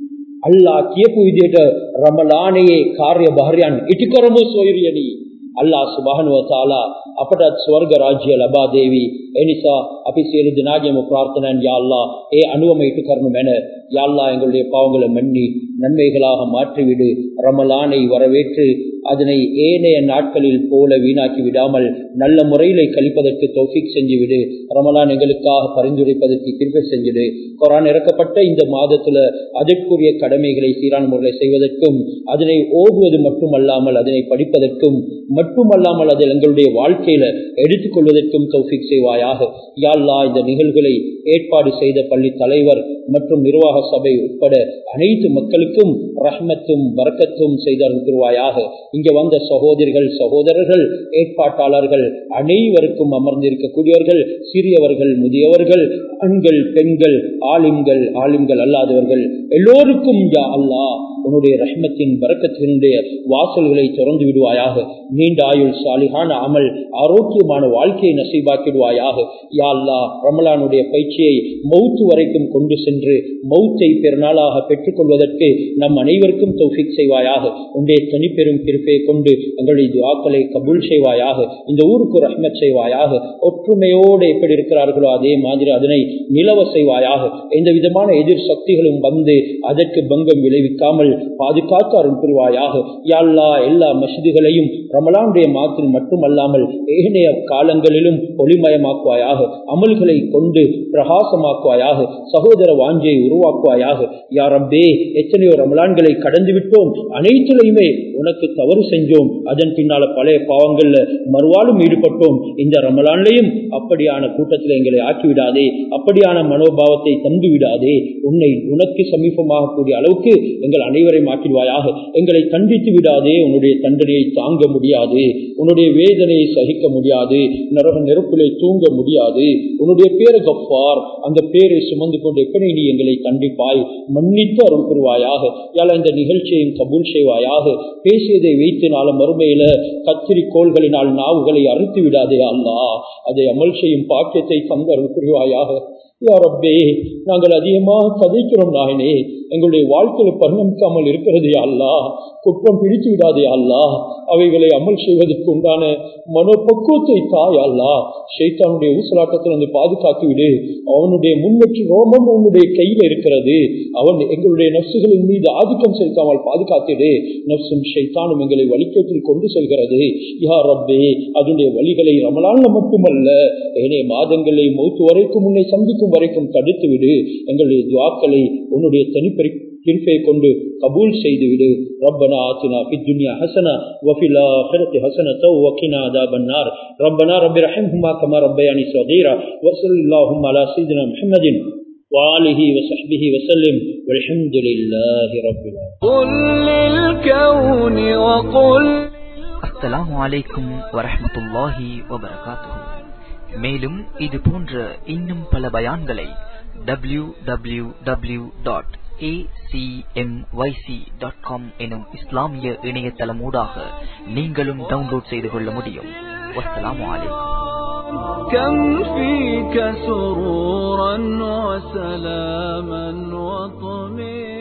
Speaker 1: අල්ලා කියපු විදිහට රමලානයේ කාර්ය භාරයන් ඉටු කරමු සොයුරියනි අල්ලා සුබහනුව තාලා අපටත් ස්වර්ග රාජ්‍ය ලබා දේවි ඒ නිසා අපි සියලු දෙනාගේම பிரார்த்தனன் யா அல்லாஹ் ஏ அனுவமை இட்டு கரணும் என யா அல்லாஹ் எங்களுடைய பாவங்களை மன்னி நன்மைகளாக மாற்றிவிடு ரமலானை வரவேற்று அதனை ஏனைய நாட்களில் போல வீணாக்கி விடாமல் நல்ல முறையில கழிப்பதற்கு தௌஃபிக் செஞ்சுவிடு ரமலான் எங்களுக்காக பரிந்துரைப்பதற்கு கிருப்பை செஞ்சுடு குரான் இறக்கப்பட்ட இந்த மாதத்துல அதற்குரிய கடமைகளை சீரான முறையில் செய்வதற்கும் அதனை ஓதுவது மட்டுமல்லாமல் அதனை படிப்பதற்கும் மட்டுமல்லாமல் அதில் எங்களுடைய வாழ்க்கையில எடுத்துக்கொள்வதற்கும் தௌஃபிக் செய்வாயாக யாழ்லா இந்த நிகழ்வுகளை ஏற்பாடு செய்த பள்ளி தலைவர் மற்றும் நிர்வாக சபை உட்பட அனைத்து மக்களுக்கும் ரஹ்மத்தும் பரக்கத்தும் செய்திருவாயாக இங்க வந்த சகோதரிகள் சகோதரர்கள் ஏற்பாட்டாளர்கள் அனைவருக்கும் அமர்ந்திருக்கக்கூடியவர்கள் சிறியவர்கள் முதியவர்கள் ஆண்கள் பெண்கள் ஆலிம்கள் ஆலிம்கள் அல்லாதவர்கள் எல்லோருக்கும் யா அல்லா உன்னுடைய ரஹ்மத்தின் பரக்கத்தினுடைய வாசல்களை திறந்து விடுவாயாக நீண்ட ஆயுள் சாலிகான அமல் ஆரோக்கியமான வாழ்க்கையை நசீபாக்கிடுவாயாக யா அல்லா ரமலானுடைய பயிற்சியை மௌத்து வரைக்கும் கொண்டு சென்று மௌத்தை பெருநாளாக பெற்றுக்கொள்வதற்கு நம் அனைவருக்கும் தௌஃபிக் செய்வாயாக உன்னுடைய தனிப்பெரும் கிருப்பை கொண்டு எங்களுடைய துவாக்களை கபூல் செய்வாயாக இந்த ஊருக்கு ரஹ்மத் செய்வாயாக ஒற்றுமையோடு எப்படி இருக்கிறார்களோ அதே மாதிரி அதனை நிலவ செய்வாயாக எந்த விதமான எதிர் சக்திகளும் வந்து அதற்கு பங்கம் விளைவிக்காமல் பாதுகாத்து அருள் புரிவாயாக யாழ்லா எல்லா மசிதிகளையும் ரமலானுடைய மாதத்தில் மட்டுமல்லாமல் ஏனைய காலங்களிலும் ஒளிமயமாக்குவாயாக அமல்களை கொண்டு பிரகாசமாக்குவாயாக சகோதர வாஞ்சையை உருவாக்குவாயாக யாரம்பே எத்தனையோ ரமலான்களை கடந்து விட்டோம் அனைத்திலையுமே உனக்கு தவறு செஞ்சோம் அதன் பின்னால பழைய பாவங்கள்ல மறுவாலும் ஈடுபட்டோம் இந்த ரமலான்லையும் அப்படியான கூட்டத்தில் எங்களை ஆக்கிவிடாதே அப்படியான மனோபாவத்தை தந்து விடாதே உன்னை உனக்கு சமீபமாக கூடிய அளவுக்கு எங்கள் அனைவரையும் ஆக்கிடுவாயாக எங்களை தண்டித்து விடாதே உன்னுடைய தண்டனையை தாங்க முடியாது உன்னுடைய வேதனையை சகிக்க முடியாது நரக நெருப்பிலே தூங்க முடியாது உன்னுடைய பேரு கப்பார் அந்த பேரை சுமந்து கொண்டு எப்படி நீ எங்களை கண்டிப்பாய் மன்னித்து அருள் புரிவாயாக யால இந்த நிகழ்ச்சியையும் கபூல் செய்வாயாக பேசியதை வைத்து நாள மறுமையில கத்திரி கோள்களினால் நாவுகளை அறுத்து விடாதே அல்லா அதை அமல் செய்யும் பாக்கியத்தை தந்து அருள் புரிவாயாக யாரப்பே நாங்கள் அதிகமாக கதைக்கிறோம் நாயனே எங்களுடைய வாழ்க்கையில பரிணமிக்காமல் இருக்கிறது அல்லா குற்றம் பிடித்து விடாதே அல்லா அவைகளை அமல் செய்வதற்கு உண்டான மனோபக்குவத்தை தாய் அல்லா ஷைத்தானுடைய ஊசலாட்டத்தில் வந்து பாதுகாத்து விடு அவனுடைய முன்னெற்றி ரோமம் உன்னுடைய கையில இருக்கிறது அவன் எங்களுடைய நப்சுகளின் மீது ஆதிக்கம் செலுத்தாமல் பாதுகாத்திடு நப்சும் ஷைத்தானும் எங்களை வழிகேட்டில் கொண்டு செல்கிறது யா ரப்பே அதனுடைய வழிகளை ரமலான மட்டுமல்ல ஏனைய மாதங்களை மௌத்து வரைக்கும் உன்னை சந்திக்கும் வரைக்கும் தடுத்து விடு எங்களுடைய துவாக்களை உன்னுடைய தனிப்பெரு கிருப்பை கொண்டு கபூல் செய்துவிடு ربنا آتنا في الدنيا حسنة وفي الآخرة حسنة وقنا عذاب النار ربنا رب رحمهما كما ربياني صغيرا وصل اللهم على سيدنا محمد وآله وصحبه وسلم والحمد لله رب العالمين
Speaker 3: قل للكون وقل
Speaker 4: அஸ்ஸலாமு அலைக்கும் வரஹ்மத்துல்லாஹி வபரகாத்துஹு மேலும் இது போன்ற இன்னும் பல பயான்களை W W W dot acmyc.com எனும் இஸ்லாமிய இணையதளமூடாக நீங்களும் டவுன்லோட் செய்து கொள்ள முடியும் வஸ்ஸலாமு அலைக்கும்
Speaker 3: كم فيك سرورا وسلاما وطمئنا